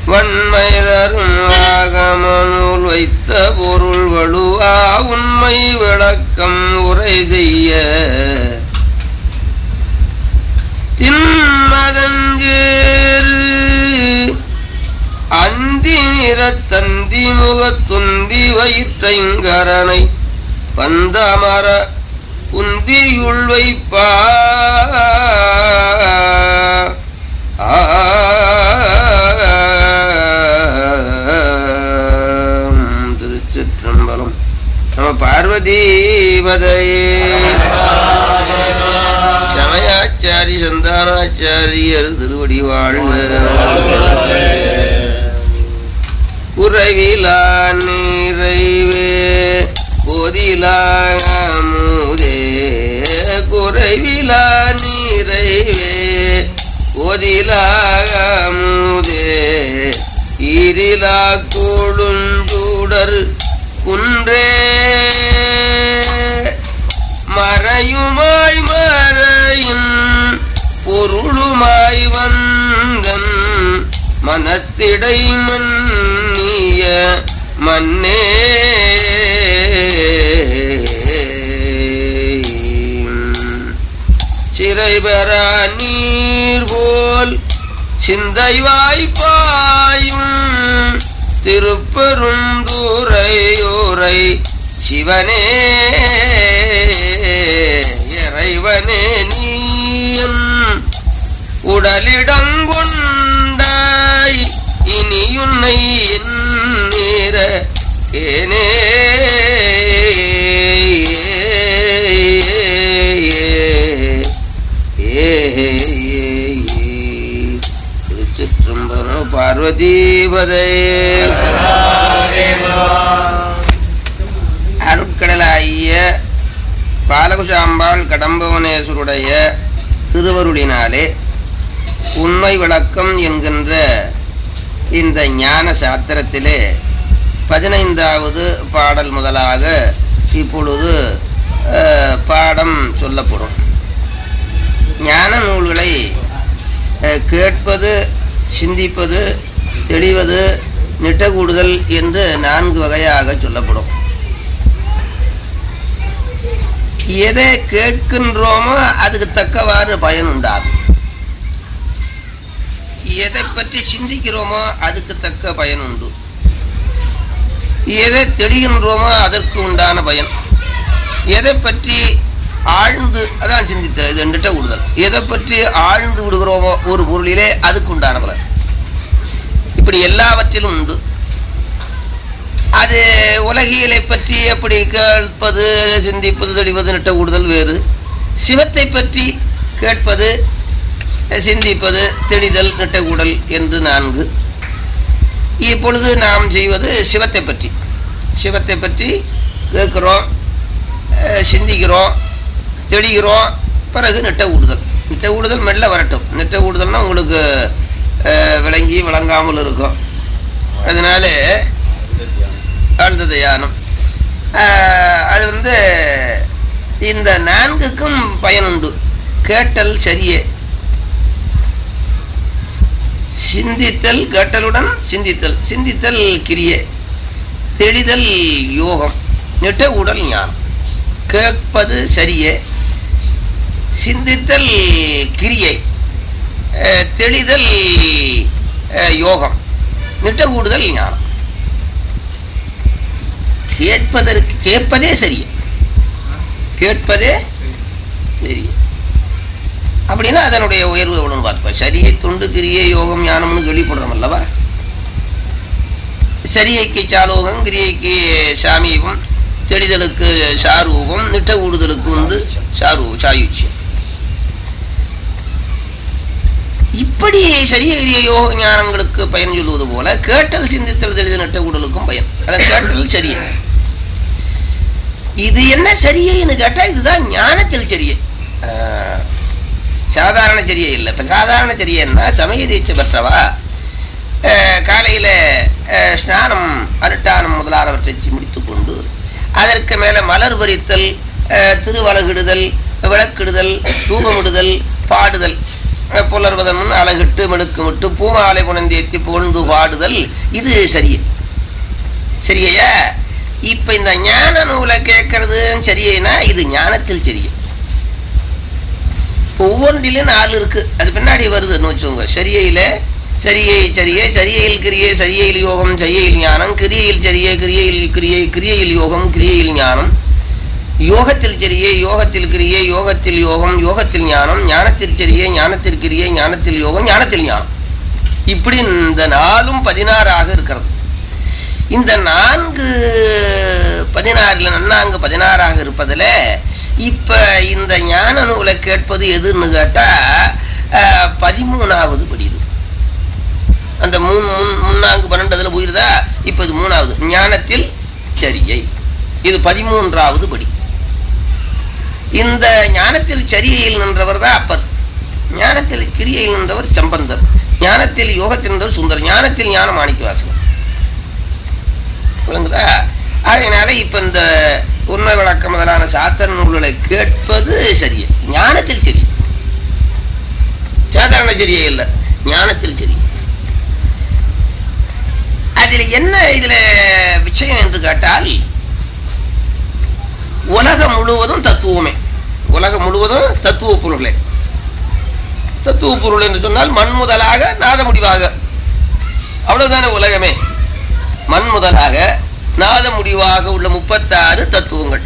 வன்மைதரும் ஆகமனூல் வைத்த பொருள் வலுவா உண்மை விளக்கம் உரை செய்ய தின்மதஞ்சேரு அந்தி நிறத்தந்தி முகத்துந்தி வயிற்றைங்கரனை பந்தமர உந்தியுள் வைப்பா திருச்சிற்றம்பலம் நம பார்வதீபதையே சமயாச்சாரி சந்தானாச்சாரியர் திருவடி வாழ்க குறைவிலா நிறைவே பொதிலாமுதே குறைவிலா நிறைவே பொதிலாமுதே ஈரிலா கொழுஞ்சுடர் குன்றே மறையுமாய் மறையின் பொருளுமாய் வந்தன் மனத்திடை மன்னிய மன்னே சிறைபெற நீர் போல் சிந்தை வாய்ப்பாயும் திருப்பெருந்துரையோரை சிவனே இறைவனே நீயன் உடலிடம் கொண்டாய் இனியுன்னை நேர ஏனே திருச்சிற்றம்பலம் பார்வதீபதே அருட்கடலாகிய பாலகுஷாம்பாள் கடம்பவனேஸ்வருடைய திருவருளினாலே உண்மை விளக்கம் என்கின்ற இந்த ஞான சாத்திரத்திலே பதினைந்தாவது பாடல் முதலாக இப்பொழுது அஹ், பாடம் சொல்லப்படும் ஞான நூல்களை அஹ், கேட்பது சிந்திப்பது தெளிவது நிட்டகூடுதல் என்று நான்கு வகையாக சொல்லப்படும் எதை கேட்கின்றோமோ அதுக்கு தக்கவாறு பயன் உண்டாகும் எதை பற்றி சிந்திக்கிறோமோ அதுக்கு தக்க பயன் உண்டு எதை தெளிகின்றோமோ அதற்கு உண்டான பயன் எதை பற்றி ஆழ்ந்து அதான் சிந்தித்த இது ரெண்டுட்ட விடுதல் எதை பற்றி ஆழ்ந்து விடுகிறோமோ ஒரு பொருளிலே அதுக்கு உண்டான பலன் இப்படி எல்லாவற்றிலும் உண்டு அது உலகியலை பற்றி எப்படி கேட்பது சிந்திப்பது தெளிவது நிட்ட கூடுதல் வேறு சிவத்தை பற்றி கேட்பது சிந்திப்பது தெளிதல் நிட்டக்கூடல் என்று நான்கு இப்பொழுது நாம் செய்வது சிவத்தை பற்றி சிவத்தை பற்றி கேட்கிறோம் அஹ், சிந்திக்கிறோம் தெளிகிறோம் பிறகு நெட்ட ஊடுதல் நெட்ட ஊடுதல் மெல்ல வரட்டும் நெட்ட ஊடுதல்னா உங்களுக்கு அஹ், விளங்கி விளங்காமல் இருக்கும் அதனால ஆழ்ந்த தியானம் அஹ், அது வந்து இந்த நான்குக்கும் பயன் உண்டு கேட்டல் சரியே சிந்தித்தல் கேட்டலுடன் சிந்தித்தல் சிந்தித்தல் கிரியே தெளிதல் யோகம் நெட்ட உடல் ஞானம் கேட்பது சரியே சிந்தித்தல் கிரியை அஹ், தெளிதல் அஹ், யோகம் நிட்ட கூடுதல் ஞானம் கேட்பதற்கு கேட்பதே சரியே கேட்பதே சரி அப்படின்னா அதனுடைய உயர்வு எவ்வளவுன்னு பார்ப்போம் சரியை துண்டு கிரியை யோகம் ஞானம்னு கேள்விப்படுறோம் அல்லவா சரியைக்கு சாலோகம் கிரியைக்கு சாமீபம் தெளிதலுக்கு சாரூபம் நிட்ட ஊடுதலுக்கு வந்து சாரு சாயுச்சியம் இப்படி சரிய கிரிய யோக ஞானங்களுக்கு பயன் சொல்லுவது போல கேட்டல் சிந்தித்தல் தெளிதல் நிட்ட ஊடலுக்கும் பயன் அதை கேட்டல் சரியை இது என்ன சரின்னு கேட்டா இதுதான் ஞானத்தில் சரியை ஆஹ், சாதாரண சரியை இல்லை இப்ப சாதாரண சரியன்னா சமய தீட்சை பெற்றவா அஹ், காலையில அஹ், ஸ்நானம் அனுஷ்டானம் முதலானவற்றை முடித்துக் கொண்டு அதற்கு மேல மலர் பறித்தல் அஹ், திருவலகிடுதல் விளக்கிடுதல் தூபமிடுதல் பாடுதல் அஹ், புலர்வதன் முன் அழகிட்டு மெழுக்குமிட்டு பூமாலை புனந்தேத்தி புகழ்ந்து பாடுதல் இது சரியே சரியா இப்ப இந்த ஞான நூலை கேட்கறது சரியைனா இது ஞானத்தில் சரியே ஒவ்வொன்றிலும் நாலு இருக்கு அது பின்னாடி வருதுன்னு வச்சுக்கோங்க சரியையில சரியை சரியை சரியையில் கிரியை சரியையில் யோகம் சரியையில் ஞானம் கிரியையில் சரியை கிரியையில் கிரியை கிரியையில் யோகம் கிரியையில் ஞானம் யோகத்தில் சரியை யோகத்தில் கிரியை யோகத்தில் யோகம் யோகத்தில் ஞானம் ஞானத்தில் சரியை ஞானத்தில் கிரியை ஞானத்தில் யோகம் ஞானத்தில் ஞானம் இப்படி இந்த நாலும் பதினாறாக இருக்கிறது இந்த நான்கு பதினாறுல நன்னாங்கு பதினாறாக இருப்பதுல இப்ப இந்த ஞான நூலை கேட்பது எதுன்னு கேட்டா அஹ், பதிமூணாவது படிது அந்த மூணு முன்- முன்னாங்கு பன்னெண்டுல போயிருதா இப்ப இது மூணாவது ஞானத்தில் சரியை இது பதிமூன்றாவது படி இந்த ஞானத்தில் சரியில் நின்றவர் தான் அப்பர் ஞானத்தில் கிரியையில் நின்றவர் சம்பந்தர் ஞானத்தில் யோகத்தில் நின்றவர் சுந்தர் ஞானத்தில் ஞான மாணிக்கவாசகர் விளங்குதா அதனால இப்ப இந்த உண்மை விளக்கம் முதலான சாத்திர நூல்களை கேட்பது சரியே ஞானத்தில் சரி சாதாரண சரியே இல்ல ஞானத்தில் சரி அதுல என்ன இதுல விஷயம் என்று கேட்டால் உலகம் முழுவதும் தத்துவமே உலகம் முழுவதும் தத்துவ பொருளே தத்துவ பொருள் என்று சொன்னால் மண் முதலாக நாத முடிவாக அவ்வளவுதானே உலகமே மண் முதலாக நாத முடிவாக உள்ள முப்பத்தாறு தத்துவங்கள்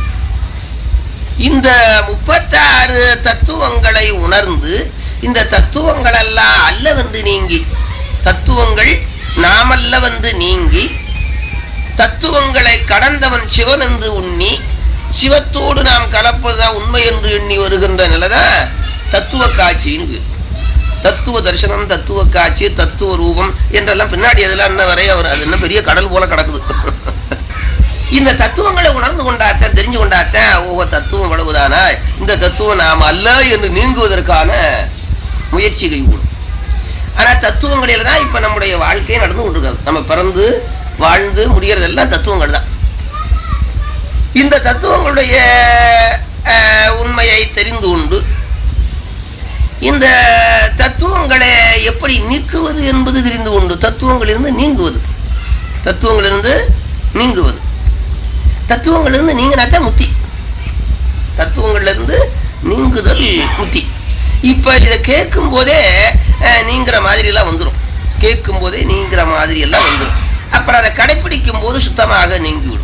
இந்த முப்பத்தாறு தத்துவங்களை உணர்ந்து இந்த தத்துவங்கள் எல்லாம் அல்லவென்று நீங்கி தத்துவங்கள் நாமல்லவென்று நீங்கி தத்துவங்களை கடந்தவன் சிவன் என்று உண்ணி சிவத்தோடு நாம் கலப்பதுதான் உண்மை என்று எண்ணி வருகின்ற நிலைதான் தத்துவ காட்சின்னு பேரு. தத்துவ தரிசனம் தத்துவ காட்சி தத்துவ ரூபம் என்றெல்லாம் பின்னாடி அதெல்லாம் என்ன வரைய அவர் அது என்ன பெரிய கடல் போல கிடக்குது இந்த தத்துவங்களை உணர்ந்து கொண்டாத்தான் தெரிஞ்சு கொண்டாத்தான் ஓ தத்துவம் இவ்வளவுதானா இந்த தத்துவம் நாம் அல்ல என்று நீங்குவதற்கான முயற்சி கைகூடும் ஆனா தத்துவங்களில தான் இப்ப நம்முடைய வாழ்க்கையை நடந்து கொண்டிருக்கிறது நம்ம பிறந்து வாழ்ந்து முடியறதெல்லாம் தத்துவங்கள் தான் இந்த தத்துவங்களுடைய அஹ், உண்மையை தெரிந்து கொண்டு இந்த தத்துவங்களை எப்படி நீக்குவது என்பது தெரிந்து கொண்டு தத்துவங்களிலிருந்து நீங்குவது தத்துவங்களிலிருந்து நீங்குவது தத்துவங்களிலிருந்து நீங்கினாத்தான் முத்தி தத்துவங்கள்ல நீங்குதல் முத்தி இப்ப இதை கேட்கும் போதே அஹ், நீங்கிற மாதிரி எல்லாம் வந்துடும் கேட்கும் போதே நீங்கிற மாதிரி எல்லாம் வந்துடும் அப்புறம் அதை கடைபிடிக்கும் போது சுத்தமாக நீங்கிவிடும்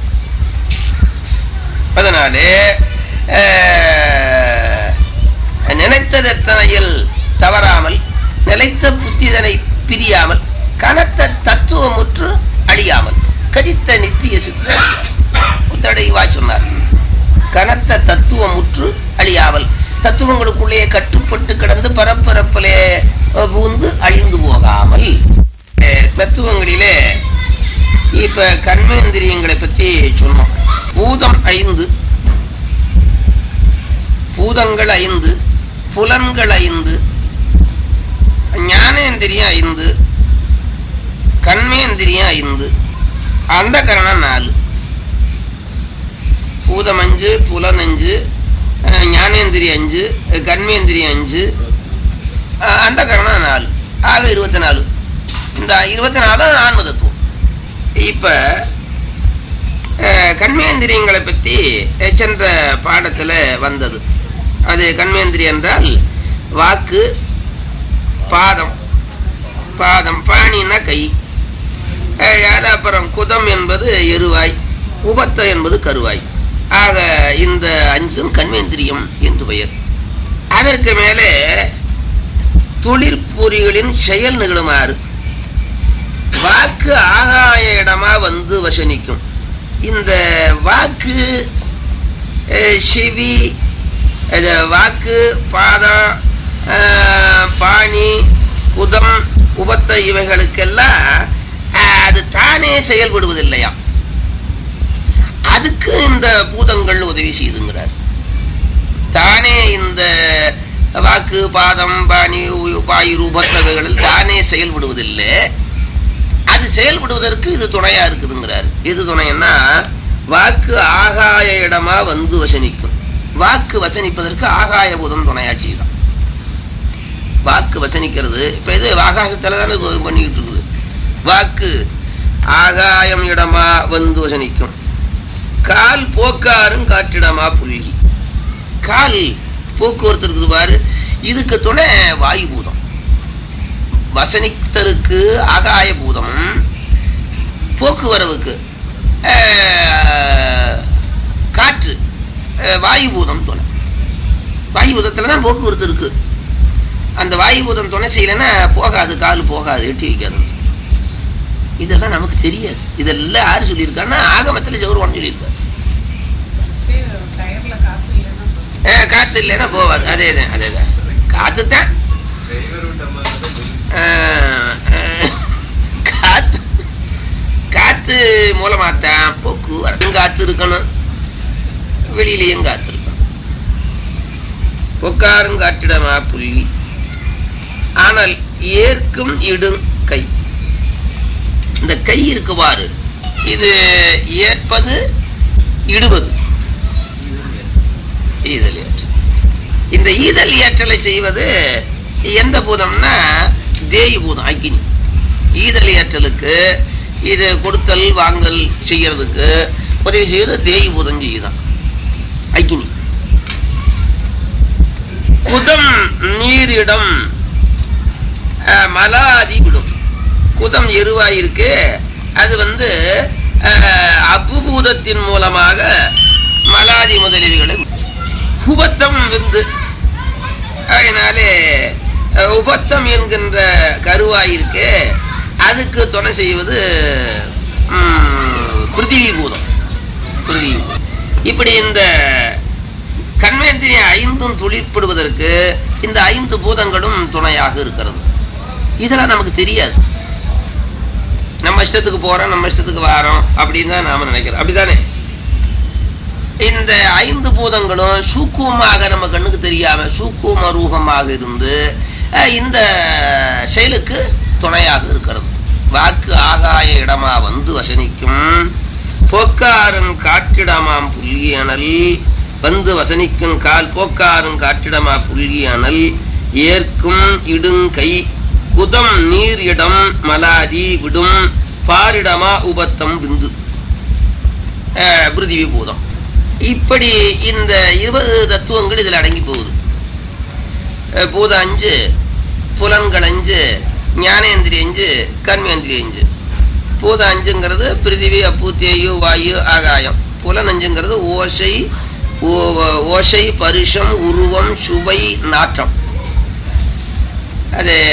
அதனாலே அஹ், நினைத்ததெத்தனையில் தவறாமல் நிலைத்த புத்திதனை பிரியாமல் கனத்த தத்துவமுற்று அழியாமல் கதித்த நித்திய சித்த புத்தடைவா சொன்னார் கனத்த தத்துவமுற்று அழியாமல் தத்துவங்களுக்குள்ளே கட்டுப்பட்டு கிடந்து பரப்பரப்பிலே அஹ், புகுந்து அழிந்து போகாமல் அஹ், தத்துவங்களிலே இப்ப கர்மேந்திரியங்களை பத்தி சொன்னோம் பூதம் ஐந்து பூதங்கள் ஐந்து புலன்கள் ஐந்து ஞானேந்திரியம் ஐந்து கண்மேந்திரியம் ஐந்து அந்த கரணம் நாலு பூதம் அஞ்சு புலன் அஞ்சு அஹ், ஞானேந்திரியம் அஞ்சு அஹ், கண்மேந்திரியம் அஞ்சு அஹ், அந்த கரணம் நாலு ஆக இருபத்தி நாலு இந்த இருபத்தி நாலு ஆன்ம தத்துவம் இப்ப அஹ், கண்மேந்திரியங்களை பத்தி அஹ், சென்ற பாடத்துல வந்தது அது கண்மேந்திரியம் என்றால் வாக்கு பாதம் பாதம் பாணின்னா கை அஹ், அது அப்புறம் குதம் என்பது எருவாய் உபத்தம் என்பது கருவாய் ஆக இந்த அஞ்சும் கண்மேந்திரியம் என்று பெயர் அதற்கு மேலே தொழிற்பொறிகளின் செயல் நிகழுமாறு வாக்கு ஆகாய இடமா வந்து வசனிக்கும் இந்த வாக்கு அஹ், செவி இது வாக்கு பாதம் அஹ், பாணி குதம் உபத்த இவைகளுக்கெல்லாம் அஹ், அது தானே செயல்படுவதில்லையா அதுக்கு இந்த பூதங்கள் உதவி செய்துங்கிறார் தானே இந்த வாக்கு பாதம் பாணி உ- பாயு உபத்தவைகளில் தானே செயல்படுவதில்லை அது செயல்படுவதற்கு இது துணையா இருக்குதுங்கிறார் இது துணைன்னா வாக்கு ஆகாய இடமா வந்து வசனிக்கும் வாக்கு வசனிப்பதற்கு ஆகாய பூதம் துணையா செய்யும் வாக்கு வசனிக்கிறது இப்ப இது ஆகாசத்துல தானே இது பண்ணிக்கிட்டு இருக்குது வாக்கு ஆகாயம் இடமா வந்து வசனிக்கும் கால் போக்காரும் காற்றிடமா புல்கி கால் போக்குவரத்து இருக்குது பாரு இதுக்கு துணை வாயு பூதம் வசனித்தருக்கு ஆகாய பூதம் போக்குவரவுக்கு ஆஹ், காற்று ஆஹ், வாயு பூதம் துணை வாயு பூதத்துல தான் போக்குவரத்து இருக்கு அந்த வாயு பூதம் துணை செய்யலைன்னா போகாது கால் போகாது எட்டி வைக்காது இதெல்லாம் நமக்கு தெரியாது இதெல்லாம் யாரு சொல்லியிருக்காருன்னா ஆகமத்துல ஜெகருவான் சொல்லியிருக்காரு டயர்ல காத்து இல்லைன்னா ஆஹ், காத்து இல்லைன்னா போகாது அதே தான் அதே தான் காத்து தான் ஆஹ், ஆஹ், காத்து காத்து மூலமாத்தான் போக்குவரத்து காத்து இருக்கணும் வெளியிலையும் காத்து இருக்கணும் பொக்காரும் காற்றிடமா புள்ளி ஆனால் ஏற்கும் இடும் கை இந்த கை இருக்கு பாரு இது ஏற்பது இடுவது ஈதல் ஏற்றல் இந்த ஈதல் ஏற்றலை செய்வது எந்த பூதம்னா தேய் பூதம் அக்கினி ஈதல் ஏற்றலுக்கு இது கொடுத்தல் வாங்கல் செய்யறதுக்கு உதவி செய்வது தேய் பூதம் செய்யுதான் அக்கினி குதம் நீரிடம் அஹ், மலாதி விடும் குதம் எருவாயிருக்கு அது வந்து அஹ், அபுபூதத்தின் மூலமாக மலாதி முதலீடுகளை உபத்தம் விந்து அதனாலே அஹ், உபத்தம் என்கின்ற கருவாயிருக்கு அதுக்கு துணை செய்வது ம், பிருத்திவி பூதம் பிருத்திவி பூதம். இப்படி இந்த கண்மேந்திரிய ஐந்தும் துளிர்ப்படுவதற்கு இந்த ஐந்து பூதங்களும் துணையாக இருக்கிறது இதெல்லாம் நமக்கு தெரியாது நம்ம இஷ்டத்துக்கு போறோம் நம்ம இஷ்டத்துக்கு வாரோம் அப்படின்னு தான் நாம நினைக்கிறோம் அப்படிதானே இந்த ஐந்து பூதங்களும் சூக்குமமாக நம்ம கண்ணுக்கு தெரியாம சூக்கும ரூபமாக இருந்து அஹ், இந்த செயலுக்கு துணையாக இருக்கிறது வாக்கு ஆகாய இடமா வந்து வசனிக்கும் போக்காரன் காற்றிடமாம் புல்கியனல் வந்து வசனிக்கும் கால் போக்காரன் காற்றிடமா புல்கியனல் ஏற்கும் இடுங்கை குதம் நீர் இடம் மலாதி விடும் பாரிடமா உபத்தம் பிந்து அஹ், பிருத்திவி பூதம் இப்படி இந்த இருபது தத்துவங்கள் இதுல அடங்கி போகுது அஹ், பூதம் அஞ்சு புலன்கள் அஞ்சு ஞானேந்திரிய அஞ்சு கர்மேந்திரிய அஞ்சு பூதம் அஞ்சுங்கிறது பிருத்திவி அப்பு தேயு வாயு ஆகாயம் புலன் அஞ்சுங்கிறது ஓசை ஓ- ஓசை பருஷம் உருவம் சுவை நாற்றம் அது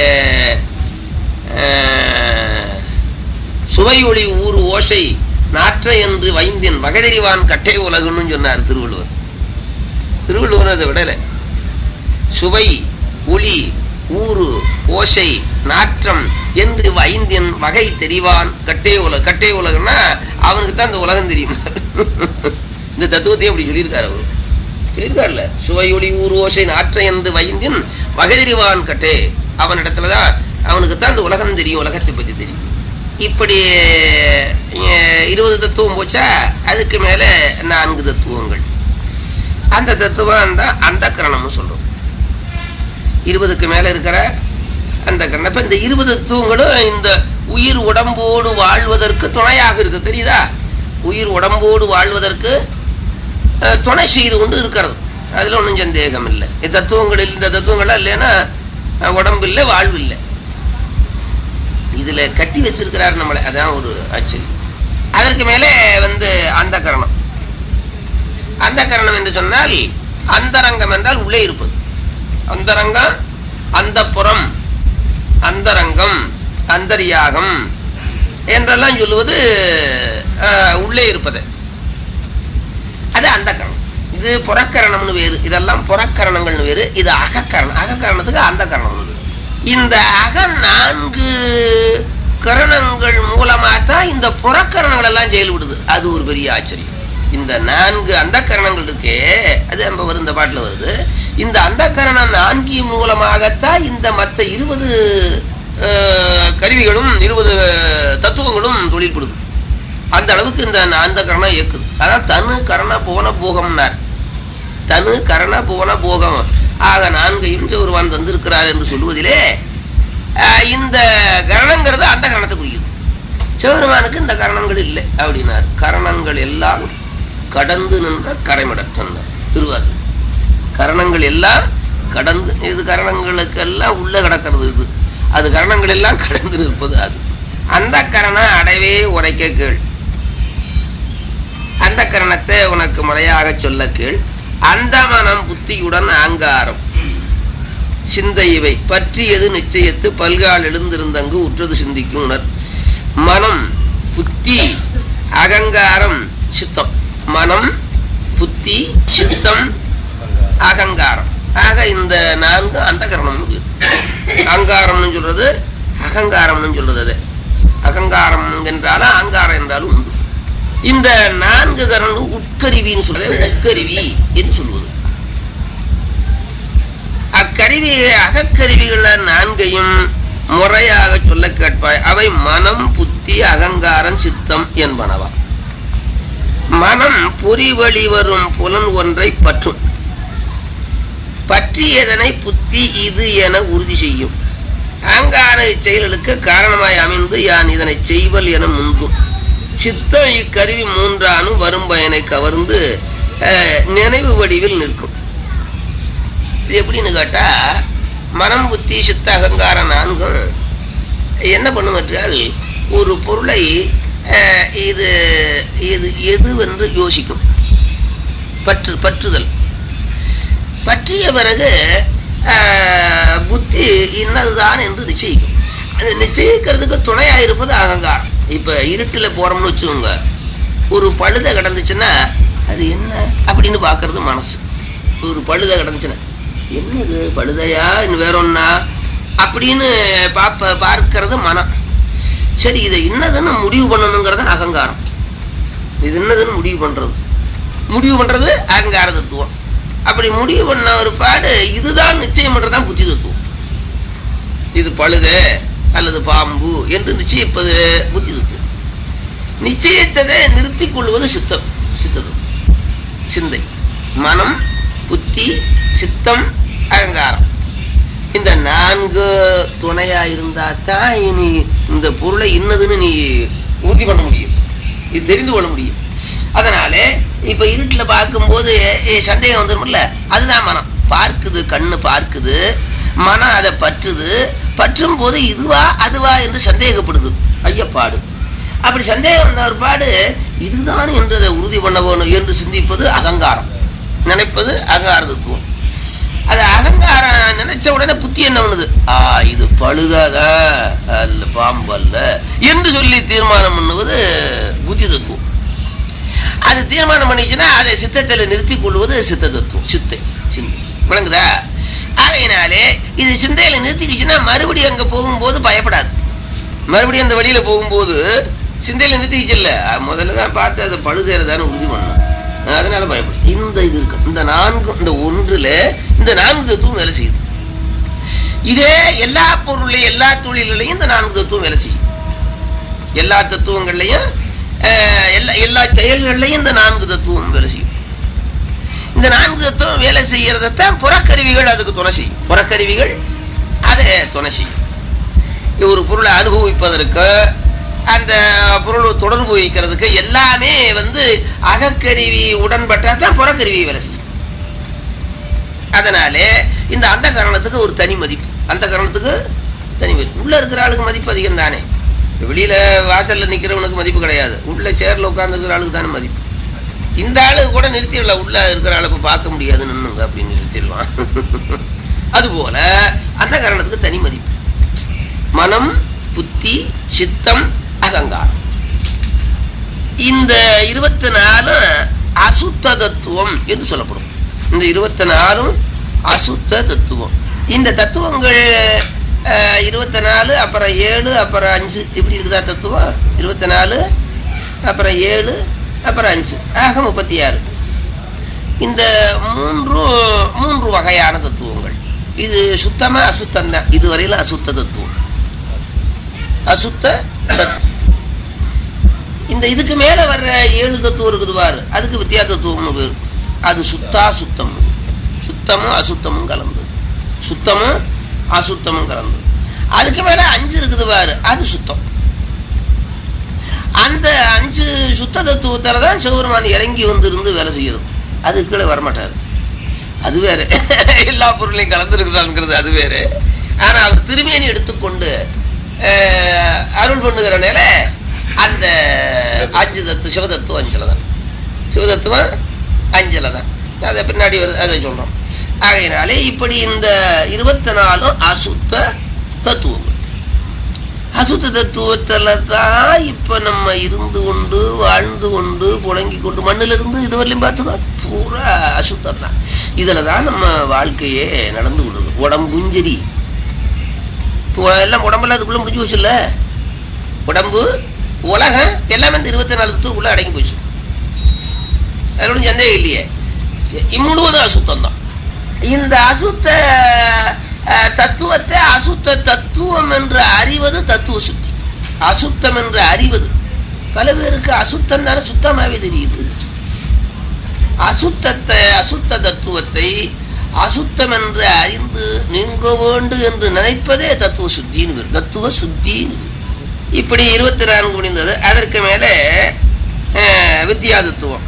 அஹ், சுவை ஒளி ஊறு ஓசை நாற்ற என்று வைந்தின் மகதறிவான் கட்டை உலகுன்னு சொன்னார் திருவள்ளுவர் திருவள்ளுவர் அதை விடல சுவை ஒளி ஊறு ஓசை நாற்றம் என்று ஐந்தின் வகை தெரிவான் கட்டை உலக கட்டை உலகம்னா அவனுக்கு தான் இந்த உலகம் தெரியும் இந்த தத்துவத்தை அப்படி சொல்லியிருக்காரு அவரு சொல்லியிருக்காருல்ல சுவை ஒளி ஊறு ஓசை நாற்ற என்று வைந்தின் வகை தெரிவான் கட்டே அவனிடத்துலதான் அவனுக்கு தான் இந்த உலகம் தெரியும் உலகத்தை பத்தி தெரியும் இப்படி அஹ், இருபது தத்துவம் போச்சா அதுக்கு மேல நான்கு தத்துவங்கள் அந்த தத்துவம் தான் அந்த கரணம்னு சொல்றோம் இருபதுக்கு மேல இருக்கிற அந்த கரணம் இப்ப இந்த இருபது தத்துவங்களும் இந்த உயிர் உடம்போடு வாழ்வதற்கு துணையாக இருக்கு தெரியுதா உயிர் உடம்போடு வாழ்வதற்கு அஹ், துணை செய்து கொண்டு இருக்கிறது அதுல ஒன்றும் சந்தேகம் இல்லை இந்த தத்துவங்கள் இந்த தத்துவங்கள்லாம் இல்லைன்னா அஹ், உடம்பு இல்லை வாழ்வு இல்லை இதுல கட்டி வச்சிருக்கிறார் நம்மளை அதான் ஒரு ஆச்சரியம் அதற்கு மேலே வந்து அந்த கரணம் அந்த கரணம் என்று சொன்னால் அந்தரங்கம் என்றால் உள்ளே இருப்பது அந்தரங்கம் அந்த புறம் அந்தரங்கம் அந்தரியாகம் என்றெல்லாம் சொல்லுவது அஹ், உள்ளே இருப்பது அது அந்த கரணம் இது புறக்கரணம்னு வேறு இதெல்லாம் புறக்கரணங்கள்னு வேறு இது அகக்கரணம் அகக்கரணத்துக்கு அந்த கரணம்னு வேறு. இந்த அக நான்கு கரணங்கள் மூலமா தான் இந்த புறக்கரணங்கள் எல்லாம் செயல்படுது அது ஒரு பெரிய ஆச்சரியம் இந்த நான்கு அந்த கரணங்கள் இருக்கே அது நம்ம வரும் இந்த பாட்டுல வருது இந்த அந்த கரணம் நான்கி மூலமாகத்தான் இந்த மற்ற இருபது அஹ், கருவிகளும் இருபது தத்துவங்களும் தொழில்படுது அந்த அளவுக்கு இந்த அந்த கரணம் இயக்குது அதான் தனு கரண போன போகம்னார் தனு கரண போன போகம் ஆக நான்கையும் சிவருமான் தந்திருக்கிறார் என்று சொல்லுவதிலே ஆஹ், இந்த கரணங்கிறது அந்த கரணத்தை குறிக்குது சிவருமானுக்கு இந்த கரணங்கள் இல்லை அப்படின்னார் கரணங்கள் எல்லாம் கடந்து நின்ற கரைமடற்றார் திருவாசு கரணங்கள் எல்லாம் கடந்து இது கரணங்களுக்கெல்லாம் உள்ள கிடக்கிறது இது அது கரணங்கள் எல்லாம் கடந்து நிற்பது அது அந்த கரணம் அடைவே உரைக்க கேள் அந்த கரணத்தை உனக்கு முறையாக சொல்ல கேள் அந்த மனம் புத்தியுடன் ஆங்காரம் சிந்தை இவை பற்றியது நிச்சயத்து பல்கால் எழுந்திருந்தங்கு உற்றது சிந்திக்கும் உணர் மனம் புத்தி அகங்காரம் சித்தம் மனம் புத்தி சித்தம் அகங்காரம் ஆக இந்த நான்கு அந்த கரணம் அகங்காரம்னு சொல்றது அகங்காரம்னு சொல்றது அது அகங்காரம் என்றாலும் அகங்காரம் என்றாலும் உண்டு இந்த நான்கு கரணம் உட்கருவின்னு சொல்றது உட்கருவி என்று சொல்வது அக்கருவி அகக்கருவிகள நான்கையும் முறையாக சொல்ல கேட்பாய் அவை மனம் புத்தி அகங்காரம் சித்தம் என்பனவா மனம் பொறி வரும் புலன் ஒன்றை பற்றும் பற்றியதனை புத்தி இது என உறுதி செய்யும் அங்கார செயல்களுக்கு காரணமாய் அமைந்து யான் இதனை செய்வல் என முந்தும் சித்தம் இக்கருவி மூன்றானும் வரும் பயனை கவர்ந்து அஹ், நினைவு வடிவில் நிற்கும் இது எப்படின்னு கேட்டா மனம் புத்தி சித்த அகங்காரம் நான்கும் என்ன பண்ணும் என்றால் ஒரு பொருளை அஹ், இது இது எது என்று யோசிக்கும் பற்று பற்றுதல் பற்றிய பிறகு ஆஹ், புத்தி இன்னதுதான் என்று நிச்சயிக்கும் அது நிச்சயிக்கிறதுக்கு துணையா இருப்பது அகங்காரம் இப்ப இருட்டுல போறோம்னு வச்சுக்கோங்க ஒரு பழுத கிடந்துச்சுன்னா அது என்ன அப்படின்னு பாக்குறது மனசு ஒரு பழுத கிடந்துச்சுன்னா என்னது பழுதையா இன்னும் வேற ஒன்னா அப்படின்னு பாப்ப பார்க்கறது மனம் சரி இதை என்னதுன்னு முடிவு பண்ணணுங்கிறது அகங்காரம் இது என்னதுன்னு முடிவு பண்றது முடிவு பண்றது அகங்கார தத்துவம் அப்படி முடிவு பண்ண ஒரு பாடு இதுதான் நிச்சயம் பண்றதுதான் புத்தி தத்துவம் இது பழுது அல்லது பாம்பு என்று நிச்சயிப்பது புத்தி தத்துவம் நிச்சயத்ததை நிறுத்திக் கொள்வது சித்தம் சித்தம் சிந்தை மனம் புத்தி சித்தம் அகங்காரம் இந்த நான்கு துணையா இருந்தா தான் இனி இந்த பொருளை இன்னதுன்னு நீ உறுதி பண்ண முடியும் இது தெரிந்து கொள்ள முடியும் அதனால இப்ப இருட்டுல பார்க்கும்போது ஏ, சந்தேகம் வந்துருமில்ல அதுதான் மனம் பார்க்குது கண்ணு பார்க்குது மனம் அதை பற்றுது பற்றும் போது இதுவா அதுவா என்று சந்தேகப்படுது ஐயப்பாடு அப்படி சந்தேகம் வந்த ஒரு பாடு இதுதான் என்று அதை உறுதி பண்ண வேணும் என்று சிந்திப்பது அகங்காரம் நினைப்பது அகங்கார தத்துவம் அது அகங்காரம் நினைச்ச உடனே புத்தி என்ன பண்ணுது ஆ இது பழுதாதா அல்ல பாம்பு அல்ல என்று சொல்லி தீர்மானம் பண்ணுவது புத்தி தத்துவம் அது தீர்மானம் பண்ணிச்சுன்னா அதை சித்தத்தில் நிறுத்திக் கொள்வது சித்த தத்துவம் சித்தை சிந்தை விளங்குதா ஆகையினாலே இது சிந்தையில நிறுத்திக்கிச்சுன்னா மறுபடியும் அங்க போகும்போது பயப்படாது மறுபடியும் அந்த வழியில போகும்போது சிந்தையில நிறுத்திக்கிச்சு இல்ல முதல்ல தான் பார்த்து அதை பழுதேறதான உறுதி பண்ணணும் அதனால பயப்படும் இந்த இது இருக்கு இந்த நான்கு இந்த ஒன்றுல இந்த நான்கு தத்துவம் வேலை செய்யுது இதே எல்லா பொருளையும் எல்லா தொழில்களையும் இந்த நான்கு தத்துவம் வேலை செய்யும் எல்லா தத்துவங்கள்லையும் அஹ், எல்லா எல்லா செயல்கள்லையும் இந்த நான்கு தத்துவம் வேலை செய்யும் இந்த நான்கு தத்துவம் வேலை செய்யறதைத்தான் புறக்கருவிகள் அதுக்கு துணை செய்யும் புறக்கருவிகள் அதை துணை செய்யும் ஒரு பொருளை அனுபவிப்பதற்கு அந்த பொருள் தொடர்பு வைக்கிறதுக்கு எல்லாமே வந்து அகக்கருவி உடன்பட்டா தான் புறக்கருவி வேலை செய்யும் அதனாலே இந்த அந்த கரணத்துக்கு ஒரு தனி மதிப்பு அந்த கரணத்துக்கு தனி மதிப்பு உள்ள இருக்கிற ஆளுக்கு மதிப்பு அதிகம் தானே வெளியில வாசல்ல நிக்கிறவனுக்கு மதிப்பு கிடையாது உள்ள சேர்ல உட்கார்ந்து இருக்கிற ஆளுக்கு தானே மதிப்பு இந்த ஆளு கூட நிறுத்திடலாம் உள்ள இருக்கிற ஆளை இப்ப பார்க்க முடியாது நின்னுங்க அப்படின்னு நிறுத்திடுவான் அதுபோல அந்த காரணத்துக்கு தனி மதிப்பு மனம் புத்தி சித்தம் அகங்காரம் இந்த இருபத்தி நாலு அசுத்த தத்துவம் என்று சொல்லப்படும் இந்த இருபத்தி நாலும் அசுத்த தத்துவம் இந்த தத்துவங்கள் இருபத்தி நாலு அப்புறம் ஏழு அப்புறம் அஞ்சு இப்படி இருக்குதா தத்துவம் இருபத்தி நாலு அப்புறம் ஏழு அப்புறம் அஞ்சு ஆக முப்பத்தி ஆறு இந்த மூன்று மூன்று வகையான தத்துவங்கள் இது சுத்தமா அசுத்தம் தான் இதுவரையில அசுத்த தத்துவம் அசுத்த தத்துவம் இந்த இதுக்கு மேல வர்ற ஏழு தத்துவம் இருக்குது பாரு அதுக்கு வித்தியா தத்துவம்னு பேரு அது சுத்தா சுத்தம் சுத்தமும் அசுத்தமும் கலந்து சுத்தமும் அசுத்தமும் கலந்து அதுக்கு மேல அஞ்சு இருக்குது பாரு அது சுத்தம் அந்த அஞ்சு சுத்த தத்துவத்தால தான் சிவபெருமான் இறங்கி வந்து இருந்து வேலை செய்யுது அது கீழே வரமாட்டாரு அது வேற எல்லா பொருளையும் கலந்துருக்குதாங்கிறது அது வேற ஆனா அவர் திருமேனி எடுத்துக்கொண்டு அஹ், அருள் பண்ணுகிற நில அந்த அஞ்சு தத்துவம் சிவதத்துவம் அஞ்சல தான் சிவதத்துவம் அஞ்சல தான் அதை பின்னாடி வருது அதை சொல்றோம் ஆகையினாலே இப்படி இந்த இருபத்தி நாலும் அசுத்த தத்துவங்கள் அசுத்த தத்துவத்துல தான் இப்ப நம்ம இருந்து கொண்டு வாழ்ந்து கொண்டு புழங்கி கொண்டு மண்ணுல இருந்து இதுவரையிலும் பார்த்துதான் பூரா அசுத்தம் தான் இதுல தான் நம்ம வாழ்க்கையே நடந்து கொண்டு உடம்புஞ்சரி இப்போ எல்லாம் உடம்பெல்லாம் அதுக்குள்ள முடிஞ்சு போச்சுல்ல உடம்பு உலகம் எல்லாமே இந்த இருபத்தி நாலு தத்துவக்குள்ள அடங்கி போச்சு அதுல ஒண்ணும் சந்தேகம் இல்லையே இம்முழுவதும் அசுத்தம் தான் இந்த அசுத்த அஹ், தத்துவத்தை அசுத்த தத்துவம் என்று அறிவது தத்துவ சுத்தி அசுத்தம் என்று அறிவது பல பேருக்கு அசுத்தம் தானே சுத்தமாவே தெரியுது அசுத்தத்தை அசுத்த தத்துவத்தை அசுத்தம் என்று அறிந்து நீங்க வேண்டும் என்று நினைப்பதே தத்துவ சுத்தின்னு பேரு. தத்துவ சுத்தின்னு பேரு. இப்படி இருபத்தி நான்கு முடிந்தது அதற்கு மேலே அஹ், வித்யா தத்துவம்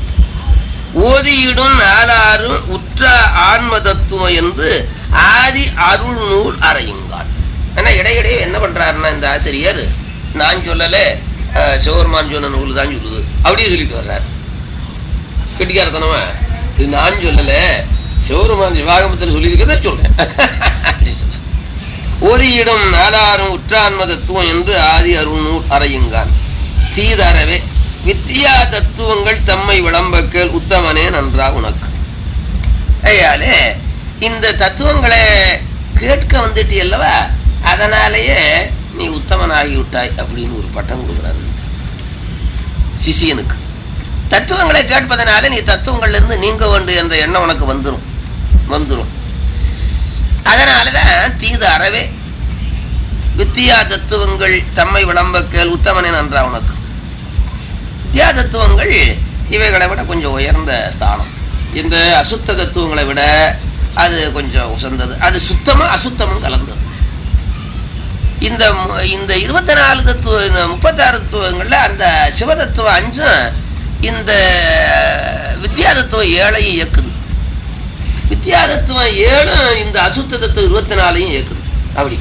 ஓதியிடும் நாலாரும் உற்ற ஆன்ம தத்துவம் என்று ஆதி அருள் நூல் அறையுங்கான் ஆனா இடையிடையே என்ன பண்றாருன்னா இந்த ஆசிரியர் நான் சொல்லல அஹ், சிவபெருமான் சொன்ன நூல் தான் சொல்லுது அப்படியே சொல்லிட்டு வர்றாரு கெட்டிக்காரத்தனமா இது நான் சொல்லல சிவபெருமான் சிவாகமத்தில் சொல்லியிருக்கத சொல்றேன் அப்படி சொல்றாரு. ஓதியிடும் நாலாரும் உற்றான்ம தத்துவம் என்று ஆதி அருள் நூல் அறையுங்கான் தீதரவே வித்தியா தத்துவங்கள் தம்மை விளம்பக்கல் உத்தமனே நன்றா உனக்கு ஐயாலே இந்த தத்துவங்களை கேட்க வந்துட்டு அல்லவா அதனாலேயே நீ உத்தமனாகி விட்டாய் அப்படின்னு ஒரு பட்டம் கொடுக்குறாரு சிஷியனுக்கு தத்துவங்களை கேட்பதனால நீ தத்துவங்கள்ல இருந்து நீங்க வேண்டும் என்ற எண்ணம் உனக்கு வந்துரும் வந்துரும் அதனாலதான் தீது அறவே வித்தியா தத்துவங்கள் தம்மை விளம்பக்கல் உத்தமனே நன்றா உனக்கு வித்யா தத்துவங்கள் இவைகளை விட கொஞ்சம் உயர்ந்த ஸ்தானம் இந்த அசுத்த தத்துவங்களை விட அது கொஞ்சம் உசந்தது அது சுத்தமும் அசுத்தமும் கலந்தது இந்த மு- இந்த இருபத்தி நாலு தத்துவம் இந்த முப்பத்தாறு தத்துவங்கள்ல அந்த சிவ தத்துவம் அஞ்சும் இந்த வித்யா தத்துவம் ஏழையும் இயக்குது வித்யா தத்துவம் ஏழும் இந்த அசுத்த தத்துவம் இருபத்தி நாலையும் இயக்குது அப்படி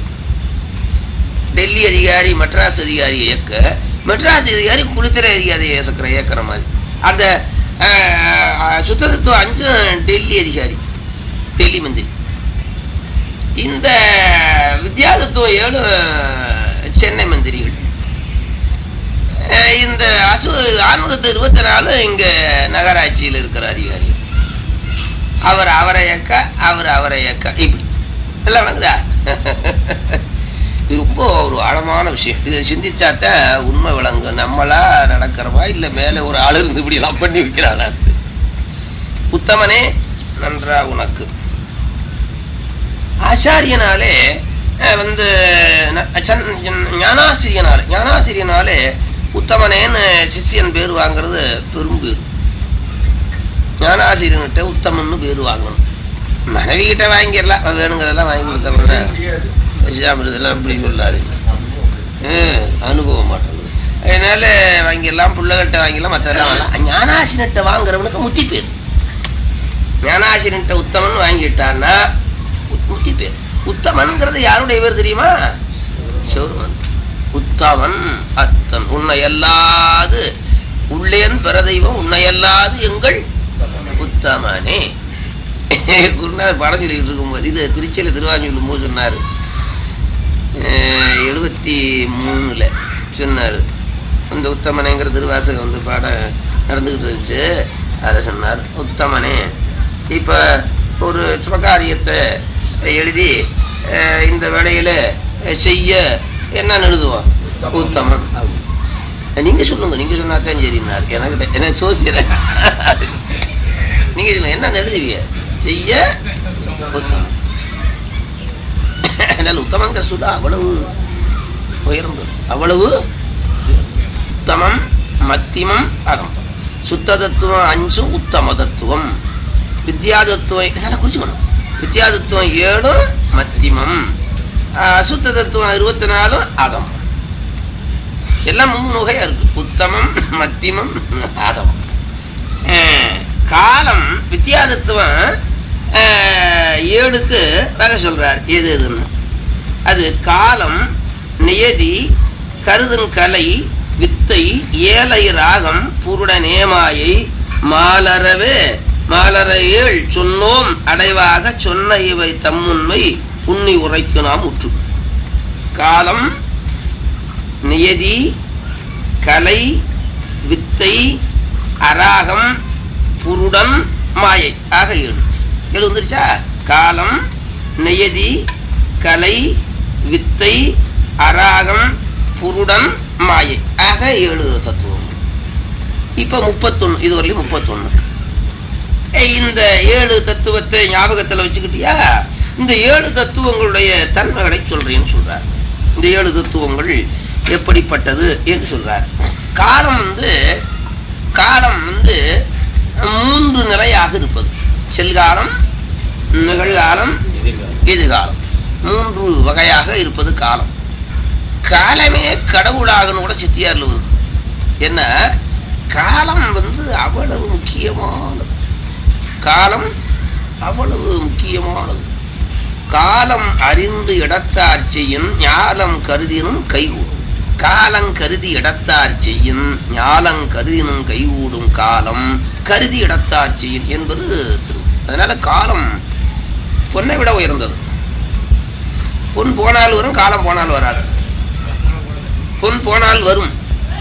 டெல்லி அதிகாரி மெட்ராஸ் அதிகாரி இயக்க மெட்ராஸ் அதிகாரி குளித்துறை அதிகாரி இயக்குற இயக்குற மாதிரி அந்த அஹ், சுத்த தத்துவம் அஞ்சும் டெல்லி அதிகாரி டெல்லி மந்திரி இந்த வித்யா தத்துவம் ஏழு சென்னை மந்திரிகள் அஹ், இந்த அசு ஆன்மதத்து இருபத்தி நாலு இங்க நகராட்சியில் இருக்கிற அதிகாரி அவர் அவரை இயக்க அவர் அவரை இயக்க இப்படி எல்லாம் வணங்குதா இது ரொம்ப ஒரு ஆழமான விஷயம் இதை சிந்திச்சாத்தான் உண்மை விளங்கும் நம்மளா நடக்கிறவா இல்ல மேல ஒரு ஆள் இருந்து இப்படி எல்லாம் பண்ணி வைக்கிறாளா உத்தமனே நன்றா உனக்கு ஆச்சாரியனாலே அஹ், வந்து ந- சன்- ஞானாசிரியனாலே ஞானாசிரியனாலே உத்தமனேன்னு சிஷ்யன் பேர் வாங்குறது பெரும் பேர் ஞானாசிரியன்கிட்ட உத்தமன்னு பேர் வாங்கணும் மனைவி கிட்ட வாங்கிடலாம் அவ வேணுங்கிறதெல்லாம் வாங்கி கொடுத்தோம்னா பசிதாமிரதெல்லாம் அப்படி சொல்லாது ஹம், அனுபவம் மாட்டேங்குது அதனால வாங்கிடலாம் பிள்ளைகள்கிட்ட வாங்கிடலாம் மற்றதெல்லாம் வாங்கலாம் ஞானாசிரியன்கிட்ட வாங்குறவனுக்கு முத்தி பேர் ஞானாசிரியன்கிட்ட உத்தமன் வாங்கிட்டான்னா உத்- முத்தி பேர் உத்தமன்கிறது யாருடைய பேர் தெரியுமா சிவருமன் உத்தமன் அத்தன் உன்னை அல்லாது உள்ளேன் பிறதெய்வம் உன்னை அல்லாது எங்கள் உத்தமனே குருநாதர் பாடம் சொல்லிட்டு இருக்கும்போது இது திருச்சியில திருவாஞ்சூர் போது சொன்னாரு எழுபத்தி மூணுல சொன்னாரு இந்த உத்தமனேங்கிற திருவாசகம் வந்து பாடம் நடந்துகிட்டு இருந்துச்சு அதை சொன்னார் உத்தமனே இப்ப ஒரு சுபகாரியத்தை எழுதி அஹ், இந்த வேலையில செய்ய என்ன எழுதுவோம் உத்தமன் அப்படி. நீங்க சொல்லுங்க நீங்க சொன்னாதான் சரின்னாரு எனக்கு என்ன சோசியர நீங்க சொல்லுங்க என்ன எழுதுவீங்க செய்ய உத்தமன் அதனால உத்தமங்கிற சுதா அவ்வளவு உயர்ந்தது அவ்வளவு உத்தமம் மத்தியமம் அகம் சுத்த தத்துவம் அஞ்சு உத்தம தத்துவம் வித்யாதத்துவம் இதெல்லாம் குறிச்சுக்கணும் வித்யாதத்துவம் ஏழும் மத்தியமம் ஆஹ் அசுத்த தத்துவம் இருபத்தி நாலும் அதம் எல்லாம் மூணு வகையா இருக்கு உத்தமம் மத்தியமம் அதம் ஆஹ் காலம் வித்தியாதத்துவம் ஆஹ் ஏழுக்கு வகை சொல்றார் எது எதுன்னு அது காலம் நியதி கருதுங்கலை வித்தை ஏலை ராகம் புருட நேமாயை மாலரவே மாலர ஏழ் சொன்னோம் அடைவாக சொன்ன இவை தம்முன்மை உண்ணி உரைக்கு நாம் உற்று காலம் நியதி கலை வித்தை அராகம் புருடன் மாயை ஆக ஏழு ஏழு வந்துருச்சா காலம் நியதி கலை வித்தை அராகம் புருடன் மாயை ஆக ஏழு தத்துவம் இப்ப முப்பத்தொன்னு இதுவரையிலும் முப்பத்தொன்னு ஏய், இந்த ஏழு தத்துவத்தை ஞாபகத்துல வச்சுக்கிட்டியா இந்த ஏழு தத்துவங்களுடைய தன்மைகளை சொல்றேன்னு சொல்றார் இந்த ஏழு தத்துவங்கள் எப்படிப்பட்டது என்று சொல்றார் காலம் வந்து காலம் வந்து மூன்று நிலையாக இருப்பது செல்காலம் நிகழ்காலம் எதிர்காலம் மூன்று வகையாக இருப்பது காலம் காலமே கடவுளாகனு கூட சித்தியார்ல வருது என்ன காலம் வந்து அவ்வளவு முக்கியமானது காலம் அவ்வளவு முக்கியமானது காலம் அறிந்து இடத்தார் செய்யும் ஞாலம் கருதினும் கைகூடும் காலம் கருதி இடத்தார் செய்யும் ஞாலம் கருதினும் கைகூடும் காலம் கருதி இடத்தார் செய்யும் என்பது திரு அதனால காலம் பொன்னை விட உயர்ந்தது பொன் போனால் வரும் காலம் போனால் வராது பொன் போனால் வரும்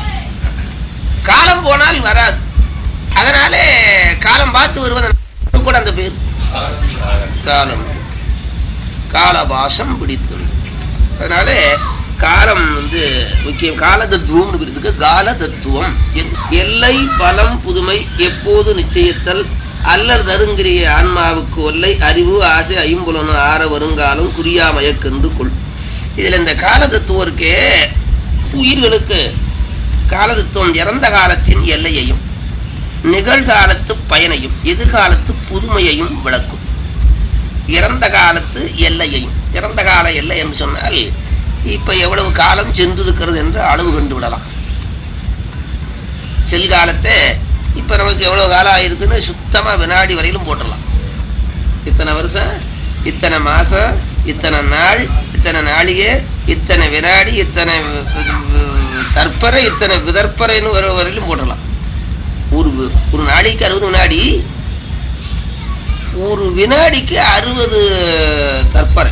காலம் போனால் வராது அதனாலே காலம் பார்த்து வருவது கூட அந்த பேர் காலம் காலபாசம் பிடித்தது அதனால காலம் வந்து முக்கியம் கால தத்துவம் இருக்கு கால தத்துவம் என்- எல்லை பலம் புதுமை எப்போது நிச்சயித்தல் அல்லர் தருங்கிரிய ஆன்மாவுக்கு ஒல்லை அறிவு ஆசை ஐம்புலனு ஆற வருங்காலம் குறியா மயக்கென்று கொள் இதுல இந்த கால தத்துவம் இருக்கே உயிர்களுக்கு கால தத்துவம் இறந்த காலத்தின் எல்லையையும் நிகழ்காலத்து பயனையும் எதிர்காலத்து புதுமையையும் விளக்கும் இறந்த காலத்து எல்லையையும் இறந்த கால எல்லை என்று சொன்னால் இப்ப எவ்வளவு காலம் சென்றிருக்கிறது என்று அளவு கண்டு விடலாம் செல்காலத்தை இப்ப நமக்கு எவ்வளவு காலம் ஆயிருக்குன்னு சுத்தமா வினாடி வரையிலும் போட்டுடலாம் இத்தனை வருஷம் இத்தனை மாசம் இத்தனை நாள் இத்தனை நாளிகை இத்தனை வினாடி இத்தனை வி- வி- தற்பரை இத்தனை விதற்பரைன்னு வர வரையிலும் போட்டுடலாம் ஒரு வி- ஒரு நாளைக்கு அறுபது வினாடி ஒரு வினாடிக்கு அறுபது தற்பரை